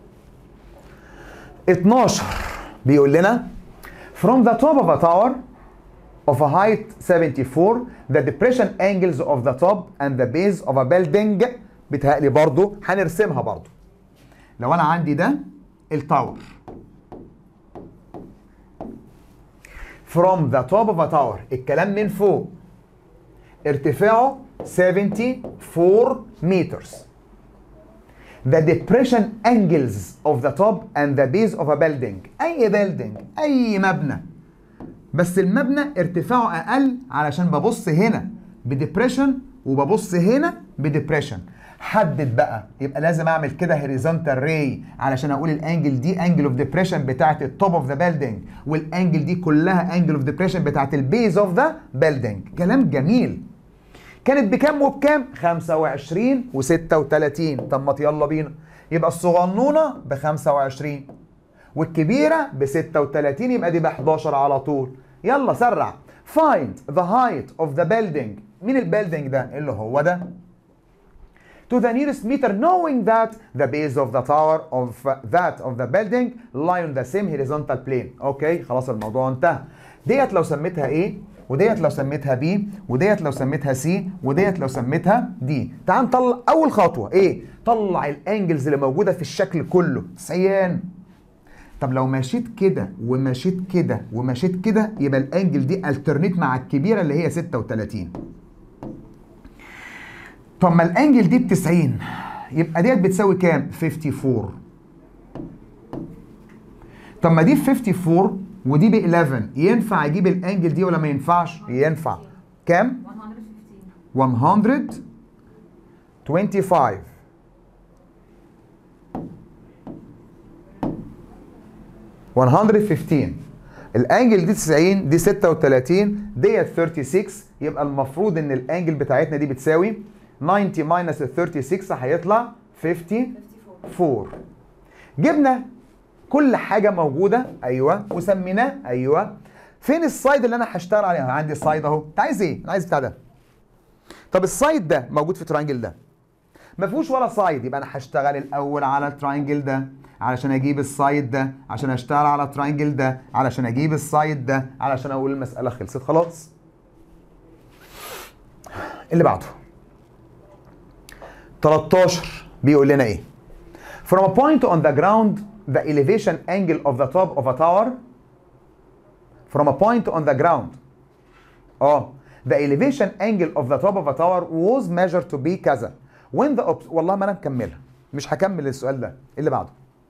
12 بيقول لنا from the top of a tower of a height 74 the depression angles of the top and the base of a building بتهيألي برضو هنرسمها برضو لو انا عندي ده التاور from the top of a tower الكلام من فوق ارتفاعه 74 meters the depression angles of the top and the base of a building اي building اي مبنى بس المبنى ارتفاعه اقل علشان ببص هنا بديبريشن وببص هنا بديبريشن حدد بقى يبقى لازم اعمل كده هوريزونتال راي علشان اقول الانجل دي انجل اوف ديبريشن بتاعت التوب اوف ذا بيلدينج والانجل دي كلها انجل اوف ديبريشن بتاعت البيز اوف ذا بيلدينج كلام جميل كانت بكام وبكام 25 و36 طب ما يلا بينا يبقى الصغنونه ب 25 والكبيره ب 36 يبقى دي ب 11 على طول يلا سرع find the height of the building مين البيلدينج ده اللي هو ده to the nearest meter knowing that the base of the tower of that of the building lie on the same horizontal plane اوكي خلاص الموضوع انتهى ديت لو سميتها ايه وديت لو سميتها بي وديت لو سميتها سي وديت لو سميتها دي تعال نطلع اول خطوه ايه طلع الانجلز اللي موجوده في الشكل كله 90 طب لو مشيت كده ومشيت كده ومشيت كده يبقى الانجل دي الترنيت مع الكبيره اللي هي 36 طب ما الانجل دي ب 90 يبقى ديت بتساوي كام 54 طب ما دي ب 54 ودي ب 11 ينفع اجيب الانجل دي ولا ما ينفعش ينفع كام 115 125 115 الانجل دي 90 دي 36 ديت 36 يبقى المفروض ان الانجل بتاعتنا دي بتساوي 90 ماينس ال 36 هيطلع 54 جبنا كل حاجه موجوده ايوه وسميناه ايوه فين السايد اللي انا هشتغل عليه عندي السايد اهو انت عايز ايه انا عايز بتاع ده طب السايد ده موجود في الترينجل ده ما فيهوش ولا سايد يبقى انا هشتغل الاول على التراينجل ده علشان اجيب السايد ده عشان اشتغل على التراينجل ده علشان اجيب السايد ده علشان اقول المساله خلصت خلاص اللي بعده 13 بيقول لنا ايه from a point on the ground the elevation angle of the top of a tower from a point on the ground اه the elevation angle of the top of a tower was measured to be كذا when the obs... والله ما انا مكملها مش هكمل السؤال ده اللي بعده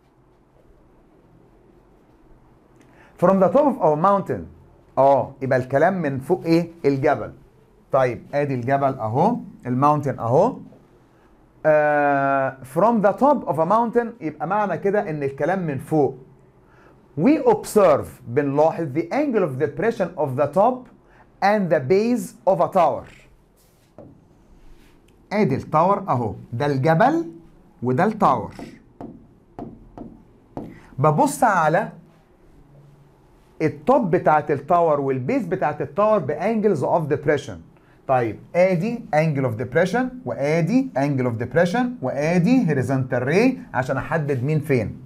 from the top of a mountain اه يبقى الكلام من فوق ايه الجبل طيب ادي الجبل اهو الماونتن اهو آه from the top of a mountain يبقى معنى كده ان الكلام من فوق we observe بنلاحظ the angle of depression of the top and the base of a tower ادي التاور اهو ده الجبل وده التاور ببص على التوب بتاعت التاور والبيز بتاعت التاور بانجلز اوف ديبريشن طيب ادي انجل اوف ديبريشن وادي انجل اوف ديبريشن وادي هوريزونتال ري عشان احدد مين فين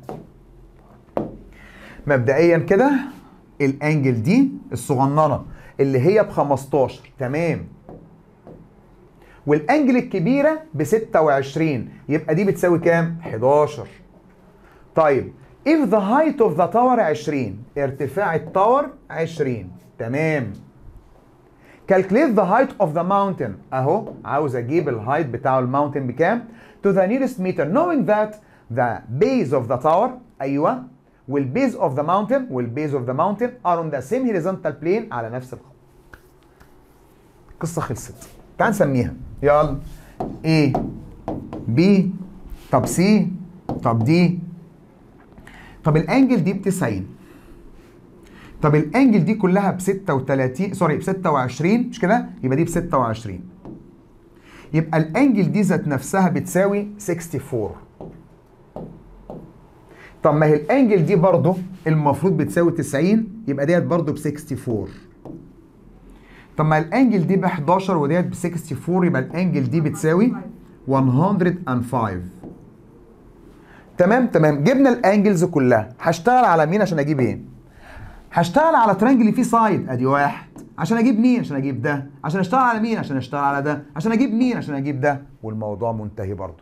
مبدئيا كده الانجل دي الصغننه اللي هي ب 15 تمام والانجل الكبيره ب 26 يبقى دي بتساوي كام 11 طيب if the height of the tower 20 ارتفاع التاور 20 تمام calculate the height of the mountain اهو عاوز اجيب الهايت بتاع الماونتن بكام to the nearest meter knowing that the base of the tower ايوه والبيز of the mountain والبيز of the mountain are on the same horizontal plane على نفس الخط القصه خلصت تعال نسميها يلا A B طب C طب D طب الانجل دي ب 90 طب الانجل دي كلها ب 36 سوري ب 26 مش كده يبقى دي ب 26 يبقى الانجل دي ذات نفسها بتساوي 64 طب ما هي الانجل دي برضه المفروض بتساوي 90 يبقى ديت برضه ب 64 طب ما الانجل دي ب 11 وديت ب 64 يبقى الانجل دي بتساوي 105 تمام تمام جبنا الانجلز كلها هشتغل على مين عشان اجيب ايه هشتغل على ترانجل اللي فيه سايد ادي واحد عشان اجيب مين عشان اجيب ده عشان اشتغل على مين عشان اشتغل على ده عشان اجيب مين عشان اجيب ده والموضوع منتهي برضه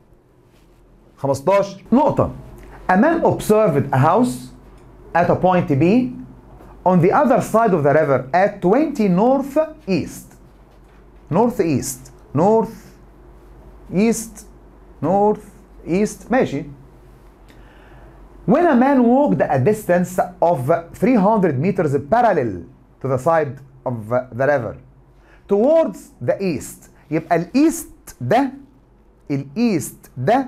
15 نقطة A man observed a house at a point B on the other side of the river at 20 north east north east north east north east ماشي when a man walked a distance of 300 meters parallel to the side of the river towards the east يبقى الايست ده الايست ده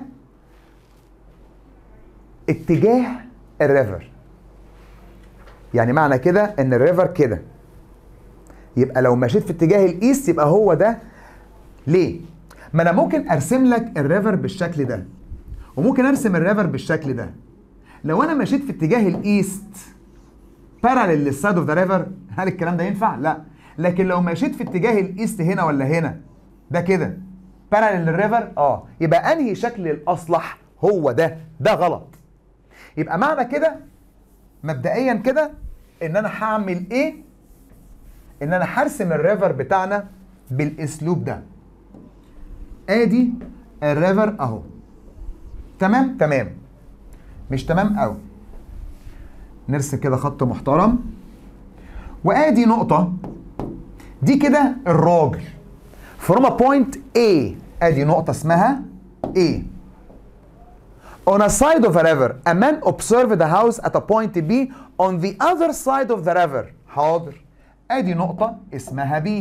اتجاه الريفر يعني معنى كده ان الريفر كده يبقى لو مشيت في اتجاه الايست يبقى هو ده ليه ما انا ممكن ارسم لك الريفر بالشكل ده وممكن ارسم الريفر بالشكل ده لو انا مشيت في اتجاه الايست بارالل للسايد اوف ذا ريفر هل الكلام ده ينفع لا لكن لو مشيت في اتجاه الايست هنا ولا هنا ده كده بارالل للريفر اه يبقى انهي شكل الاصلح هو ده ده غلط يبقى معنى كده مبدئيا كده ان انا هعمل ايه ان انا هرسم الريفر بتاعنا بالاسلوب ده ادي الريفر اهو تمام تمام مش تمام قوي نرسم كده خط محترم وادي نقطة دي كده الراجل from a point A ادي نقطة اسمها A On a side of a river, a man observed a house at a point B on the other side of the river. حاضر. ادي نقطة اسمها B.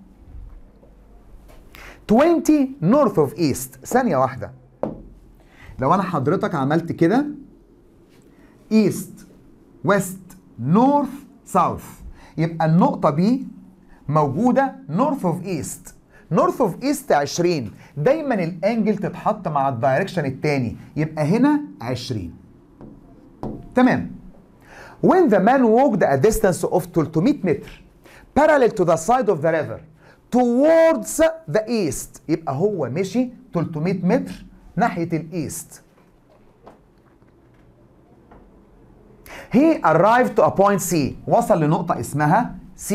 20 north of east. ثانية واحدة. لو انا حضرتك عملت كده east west north south يبقى النقطة B موجودة north of east north of east 20 دايما الانجل تتحط مع الدايركشن التاني يبقى هنا 20 تمام when the man walked a distance of 300 متر parallel to the side of the river towards the east يبقى هو مشي 300 متر ناحية الايست He arrived to a point C وصل لنقطة اسمها C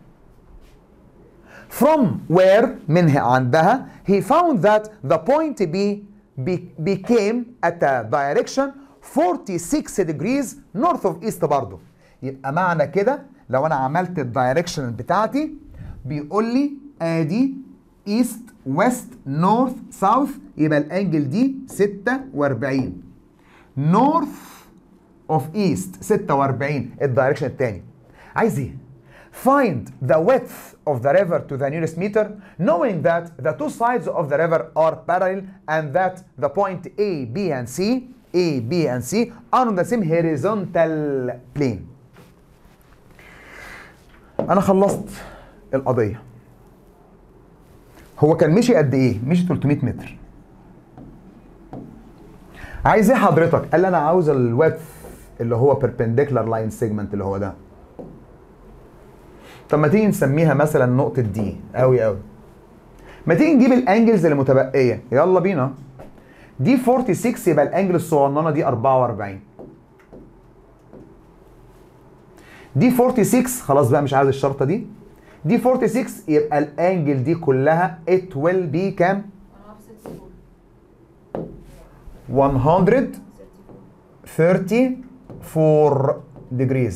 From where من عندها he found that the point B be- became at a direction 46 degrees north of east برضه يبقى معنى كده لو انا عملت الدايركشن بتاعتي بيقول لي ادي ايست ويست نورث ساوث يبقى الانجل دي 46 نورث اوف ايست 46 الدايركشن الثاني عايز ايه find the width of the river to the nearest meter knowing that the two sides of the river are parallel and that the point A, B and C A, B and C are on the same horizontal plane انا خلصت القضيه هو كان مشي قد ايه مشي 300 متر عايز ايه حضرتك قال لي انا عاوز الويدث اللي هو perpendicular line segment اللي هو ده طب ما تيجي نسميها مثلا نقطة دي قوي قوي ما تيجي نجيب الانجلز اللي متبقية يلا بينا دي 46 يبقى الانجل الصغننة دي 44 دي 46 خلاص بقى مش عايز الشرطة دي دي 46 يبقى الانجل دي كلها it will be كام 134 degrees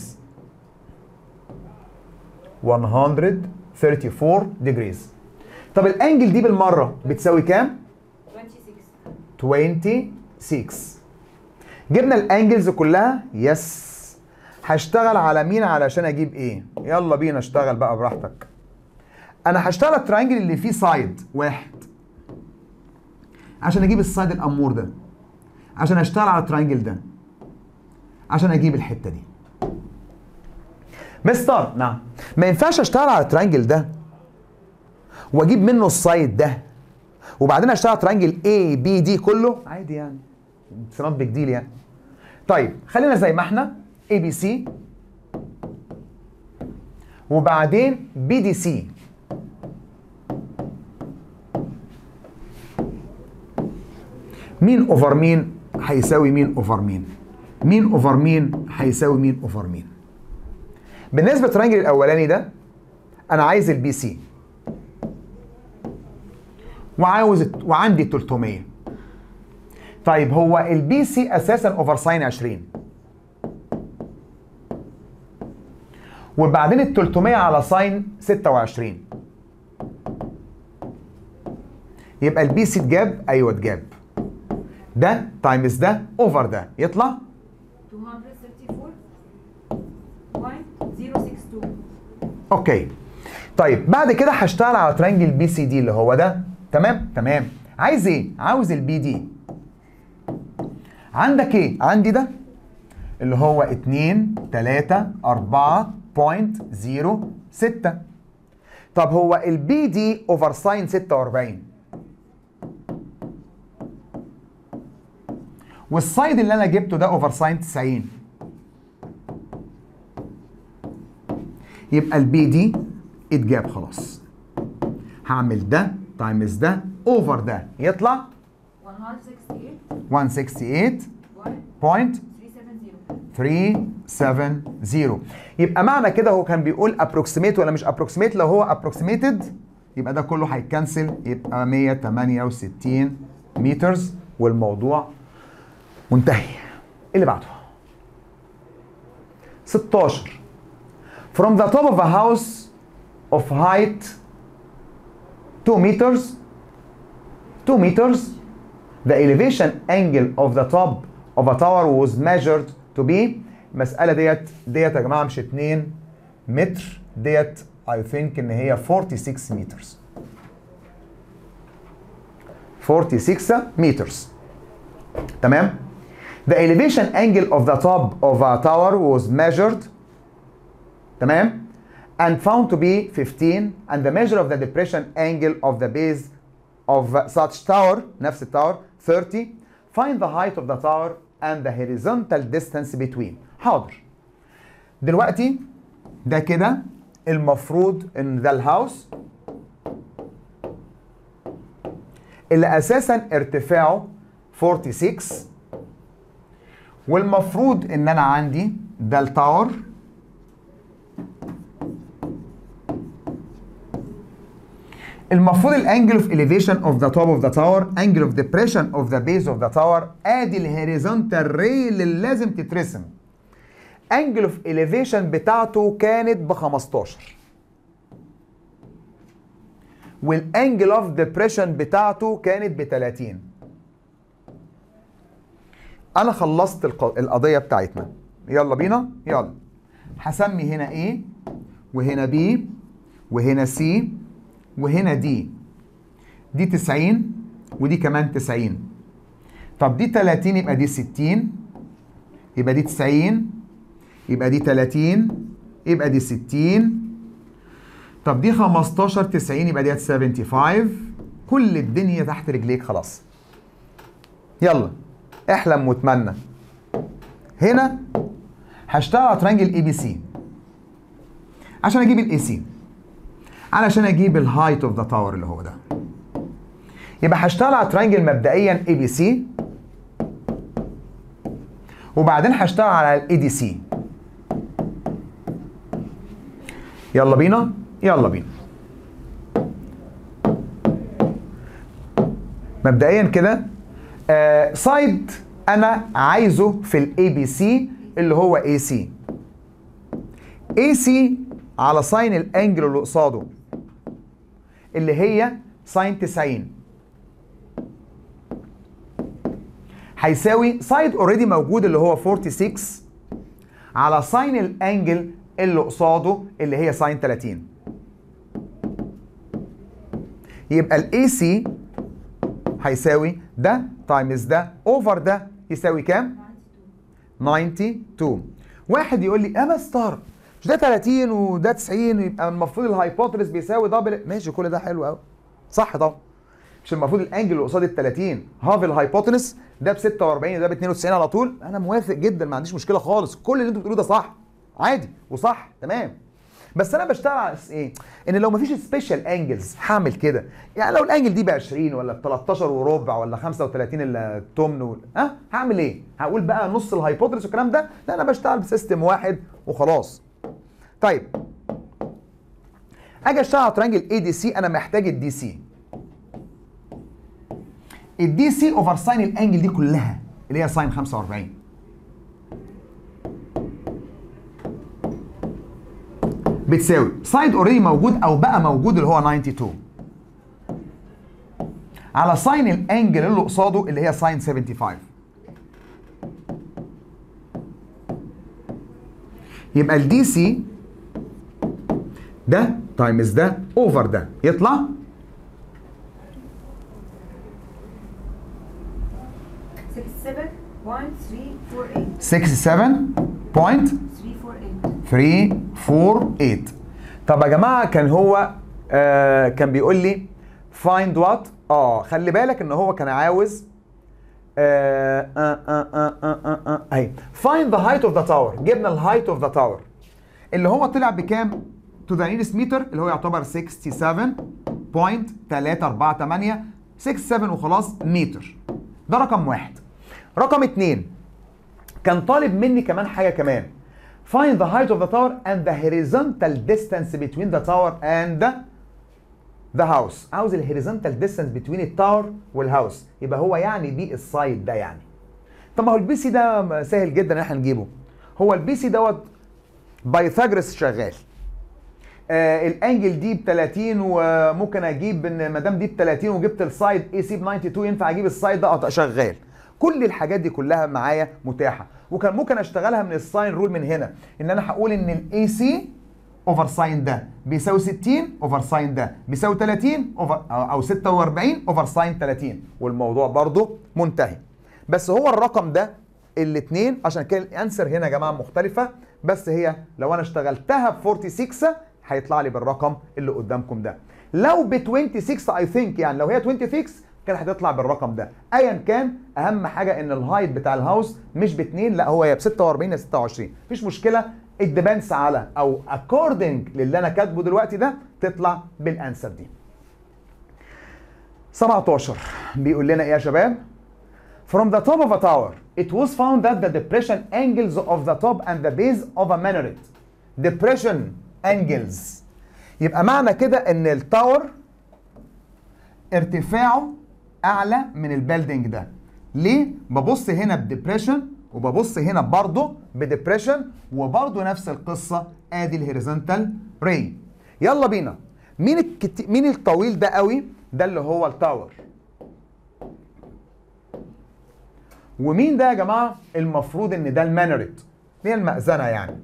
134 degrees طب الانجل دي بالمره بتساوي كام 26 جبنا الانجلز كلها يس هشتغل على مين علشان اجيب ايه يلا بينا اشتغل بقى براحتك انا هشتغل الترينجل اللي فيه سايد واحد عشان اجيب السايد الامور ده عشان اشتغل على الترينجل ده عشان اجيب الحته دي مستر نعم ما ينفعش اشتغل على الترينجل ده واجيب منه السايد ده وبعدين اشتغل على ترينجل A B D كله عادي يعني اتس نوت بيج ديل يعني طيب خلينا زي ما احنا A B C وبعدين B D C مين اوفر مين هيساوي مين اوفر مين مين اوفر مين هيساوي مين اوفر مين بالنسبه للترينجل الاولاني ده انا عايز البي سي وعاوز وعندي 300 طيب هو البي سي اساسا اوفر ساين 20 وبعدين ال 300 على ساين 26 يبقى البي سي اتجاب ايوه اتجاب ده تايمز ده اوفر ده يطلع 234.062 اوكي طيب بعد كده هشتغل على ترينجل بي سي دي اللي هو ده تمام تمام عايز ايه عاوز البي دي عندك ايه عندي ده اللي هو 2 3 4 بوينت 0 6 طب هو البي دي اوفر ساين 46 والسايد اللي انا جبته ده اوفر ساين 90 يبقى البي دي اتجاب خلاص هعمل ده تايمز ده اوفر ده يطلع 168.370 168 بوينت 370 يبقى معنى كده هو كان بيقول approximate ولا مش approximate لو هو approximated يبقى ده كله هيتكنسل يبقى 168 مترز والموضوع منتهي اللي بعده 16 from the top of a house of height 2 meters 2 meters the elevation angle of the top of a tower was measured to be المسألة ديت ديت يا جماعة مش 2 متر ديت I think إن هي 46 meters 46 meters تمام The elevation angle of the top of a tower was measured تمام and found to be 15 and the measure of the depression angle of the base of such tower نفس التاور 30 find the height of the tower and the horizontal distance between حاضر دلوقتي ده كده المفروض ان ده الهاوس اللي اساسا ارتفاعه 46 والمفروض ان انا عندي ده التاور المفروض الانجل اوف elevation of the top of the tower angle of depression of the base of the tower ادي الهوريزونتال ري اللي لازم تترسم انجل اوف elevation بتاعته كانت ب 15 والانجل اوف ديبريشن بتاعته كانت ب 30 انا خلصت الق- القضيه بتاعتنا يلا بينا يلا هسمي هنا A وهنا B وهنا C وهنا D دي 90 ودي كمان 90 طب دي 30 يبقى دي 60 يبقى دي 90 يبقى دي 30 يبقى دي 60 طب دي 15 90 يبقى ديت 75 كل الدنيا تحت رجليك خلاص يلا احلم واتمنى هنا هشتغل على ترانجل اي بي سي عشان اجيب الاي سي علشان اجيب الهايت اوف ذا تاور اللي هو ده يبقى هشتغل على ترانجل مبدئيا اي بي سي وبعدين هشتغل على الاي دي سي يلا بينا يلا بينا مبدئيا كده آه سايد انا عايزه في الاي بي سي اللي هو اي سي اي سي على ساين الانجل اللي قصاده اللي هي ساين 90 هيساوي سايد اوريدي موجود اللي هو 46 على ساين الانجل اللي قصاده اللي هي ساين 30 يبقى الاي سي هيساوي ده تايمز ده اوفر ده يساوي كام 92 واحد يقول لي اه مستر مش ده 30 وده 90 يبقى المفروض الهايبوتنس بيساوي دبل ماشي كل ده حلو قوي صح طبعا مش المفروض الانجل اللي قصاد ال 30 هاف الهايبوتنس ده ب 46 ده ب 92 على طول انا موافق جدا ما عنديش مشكله خالص كل اللي انتوا بتقولوه ده صح عادي وصح تمام بس انا بشتغل على اساس ايه؟ ان لو مفيش سبيشال انجلز هعمل كده يعني لو الانجل دي ب 20 ولا ب 13 وربع ولا 35 الا التمن ولا ها هعمل ايه؟ هقول بقى نص الهايبوتنس والكلام ده؟ لا انا بشتغل بسيستم واحد وخلاص. طيب اجي اشتغل على ترانجل اي دي سي انا محتاج الدي سي. الدي سي اوفر ساين الانجل دي كلها اللي هي ساين 45 بتساوي سايد اوريدي موجود او بقى موجود اللي هو 92 على ساين الانجل اللي قصاده اللي هي ساين 75 يبقى الدي سي ده تايمز ده اوفر ده يطلع six seven one three four eight 67 three four eight 3 4 8 طب يا جماعه كان هو آه كان بيقول لي find what اه خلي بالك ان هو كان عاوز آه آه آه آه آه آه آه اهي find the height of the tower جبنا الهايت اوف ذا تاور اللي هو طلع بكام to the nearest meter اللي هو يعتبر 67.348 67 وخلاص متر ده رقم واحد رقم اتنين كان طالب مني كمان حاجه كمان find the height of the tower and the horizontal distance between the tower and the the house عاوز الهوريزونتال ديستانس بين التاور والهاوس يبقى هو يعني بي السايد ده يعني طب ما هو البي سي ده سهل جدا ان احنا نجيبه هو البي سي دوت بايثاجورس شغال آه الانجل دي ب 30 وممكن اجيب ان ما دام دي ب 30 وجبت السايد اي سي ب 92 ينفع اجيب السايد ده أقطع شغال كل الحاجات دي كلها معايا متاحه وكان ممكن اشتغلها من الساين رول من هنا ان انا هقول ان الاي سي اوفر ساين ده بيساوي 60 اوفر ساين ده بيساوي 30 اوفر او 46 اوفر ساين 30 والموضوع برضو منتهي بس هو الرقم ده الاثنين عشان كده الانسر هنا يا جماعه مختلفه بس هي لو انا اشتغلتها ب 46 هيطلع لي بالرقم اللي قدامكم ده لو ب 26 اي ثينك يعني لو هي 26 كانت هتطلع بالرقم ده ايا كان اهم حاجه ان الهايت بتاع الهاوس مش ب 2 لا هو يا ب 46 يا 26 مفيش مشكله الديبنس على او اكوردنج للي انا كاتبه دلوقتي ده تطلع بالانسر دي 17 بيقول لنا ايه يا شباب From the top of a tower, it was found that the depression angles of the top and the base of a minaret. Depression angles. يبقى معنى كده ان التاور ارتفاعه اعلى من البيلدينج ده. ليه؟ ببص هنا بديبريشن وببص هنا برضه بديبريشن وبرضه نفس القصه ادي الهوريزونتال ري. يلا بينا. مين الكت... مين الطويل ده قوي؟ ده اللي هو التاور. ومين ده يا جماعه المفروض ان ده المانريت هي المأذنه يعني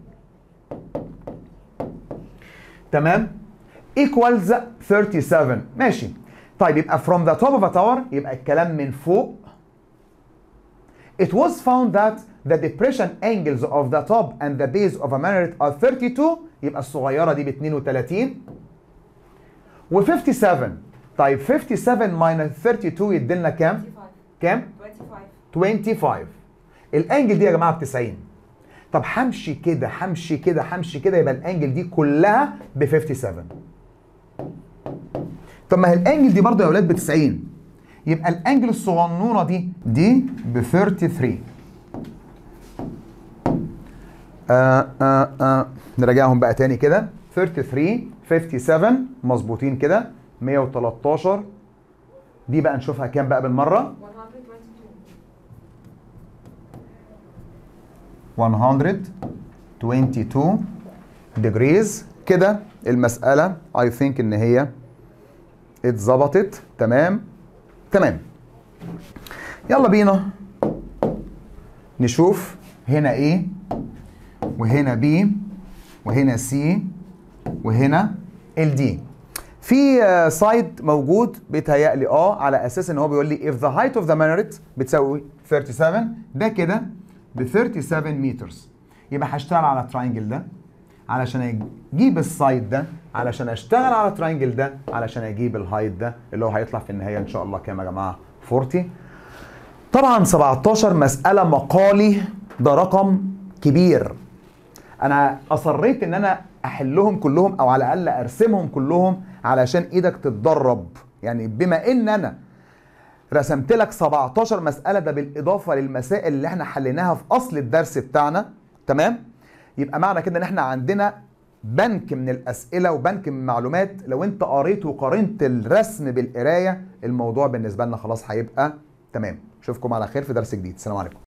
تمام equals 37 ماشي طيب يبقى from the top of a tower يبقى الكلام من فوق It was found that the depression angles of the top and the base of a minaret are 32 يبقى الصغيرة دي ب 32 و 57 طيب 57 minus 32 يديلنا كام؟ 25 كام؟ 25 25 الانجل دي يا جماعه ب 90 طب همشي كده همشي كده همشي كده يبقى الانجل دي كلها ب 57 طب ما هي الانجل دي برضه يا اولاد ب 90 يبقى الانجل الصغنونه دي دي ب 33 آه آه آه نراجعهم بقى تاني كده 33 57 مظبوطين كده 113 دي بقى نشوفها كام بقى بالمره 122 122 degrees كده المسألة I think إن هي اتظبطت تمام تمام يلا بينا نشوف هنا ايه وهنا بي وهنا سي وهنا الدي في آه، سايد موجود بيتهيألي اه على اساس ان هو بيقول لي if the height of the minaret بتساوي 37 ده كده ب 37 مترز يبقى هشتغل على التراينجل ده علشان اجيب السايد ده علشان اشتغل على التراينجل ده علشان اجيب الهايت ده اللي هو هيطلع في النهايه ان شاء الله كام يا جماعه 40 طبعا 17 مساله مقالي ده رقم كبير انا اصريت ان انا احلهم كلهم او على الاقل ارسمهم كلهم علشان ايدك تتدرب يعني بما ان انا رسمت لك 17 مساله ده بالاضافه للمسائل اللي احنا حليناها في اصل الدرس بتاعنا تمام يبقى معنى كده ان احنا عندنا بنك من الاسئله وبنك من المعلومات لو انت قريت وقارنت الرسم بالقرايه الموضوع بالنسبه لنا خلاص هيبقى تمام اشوفكم على خير في درس جديد السلام عليكم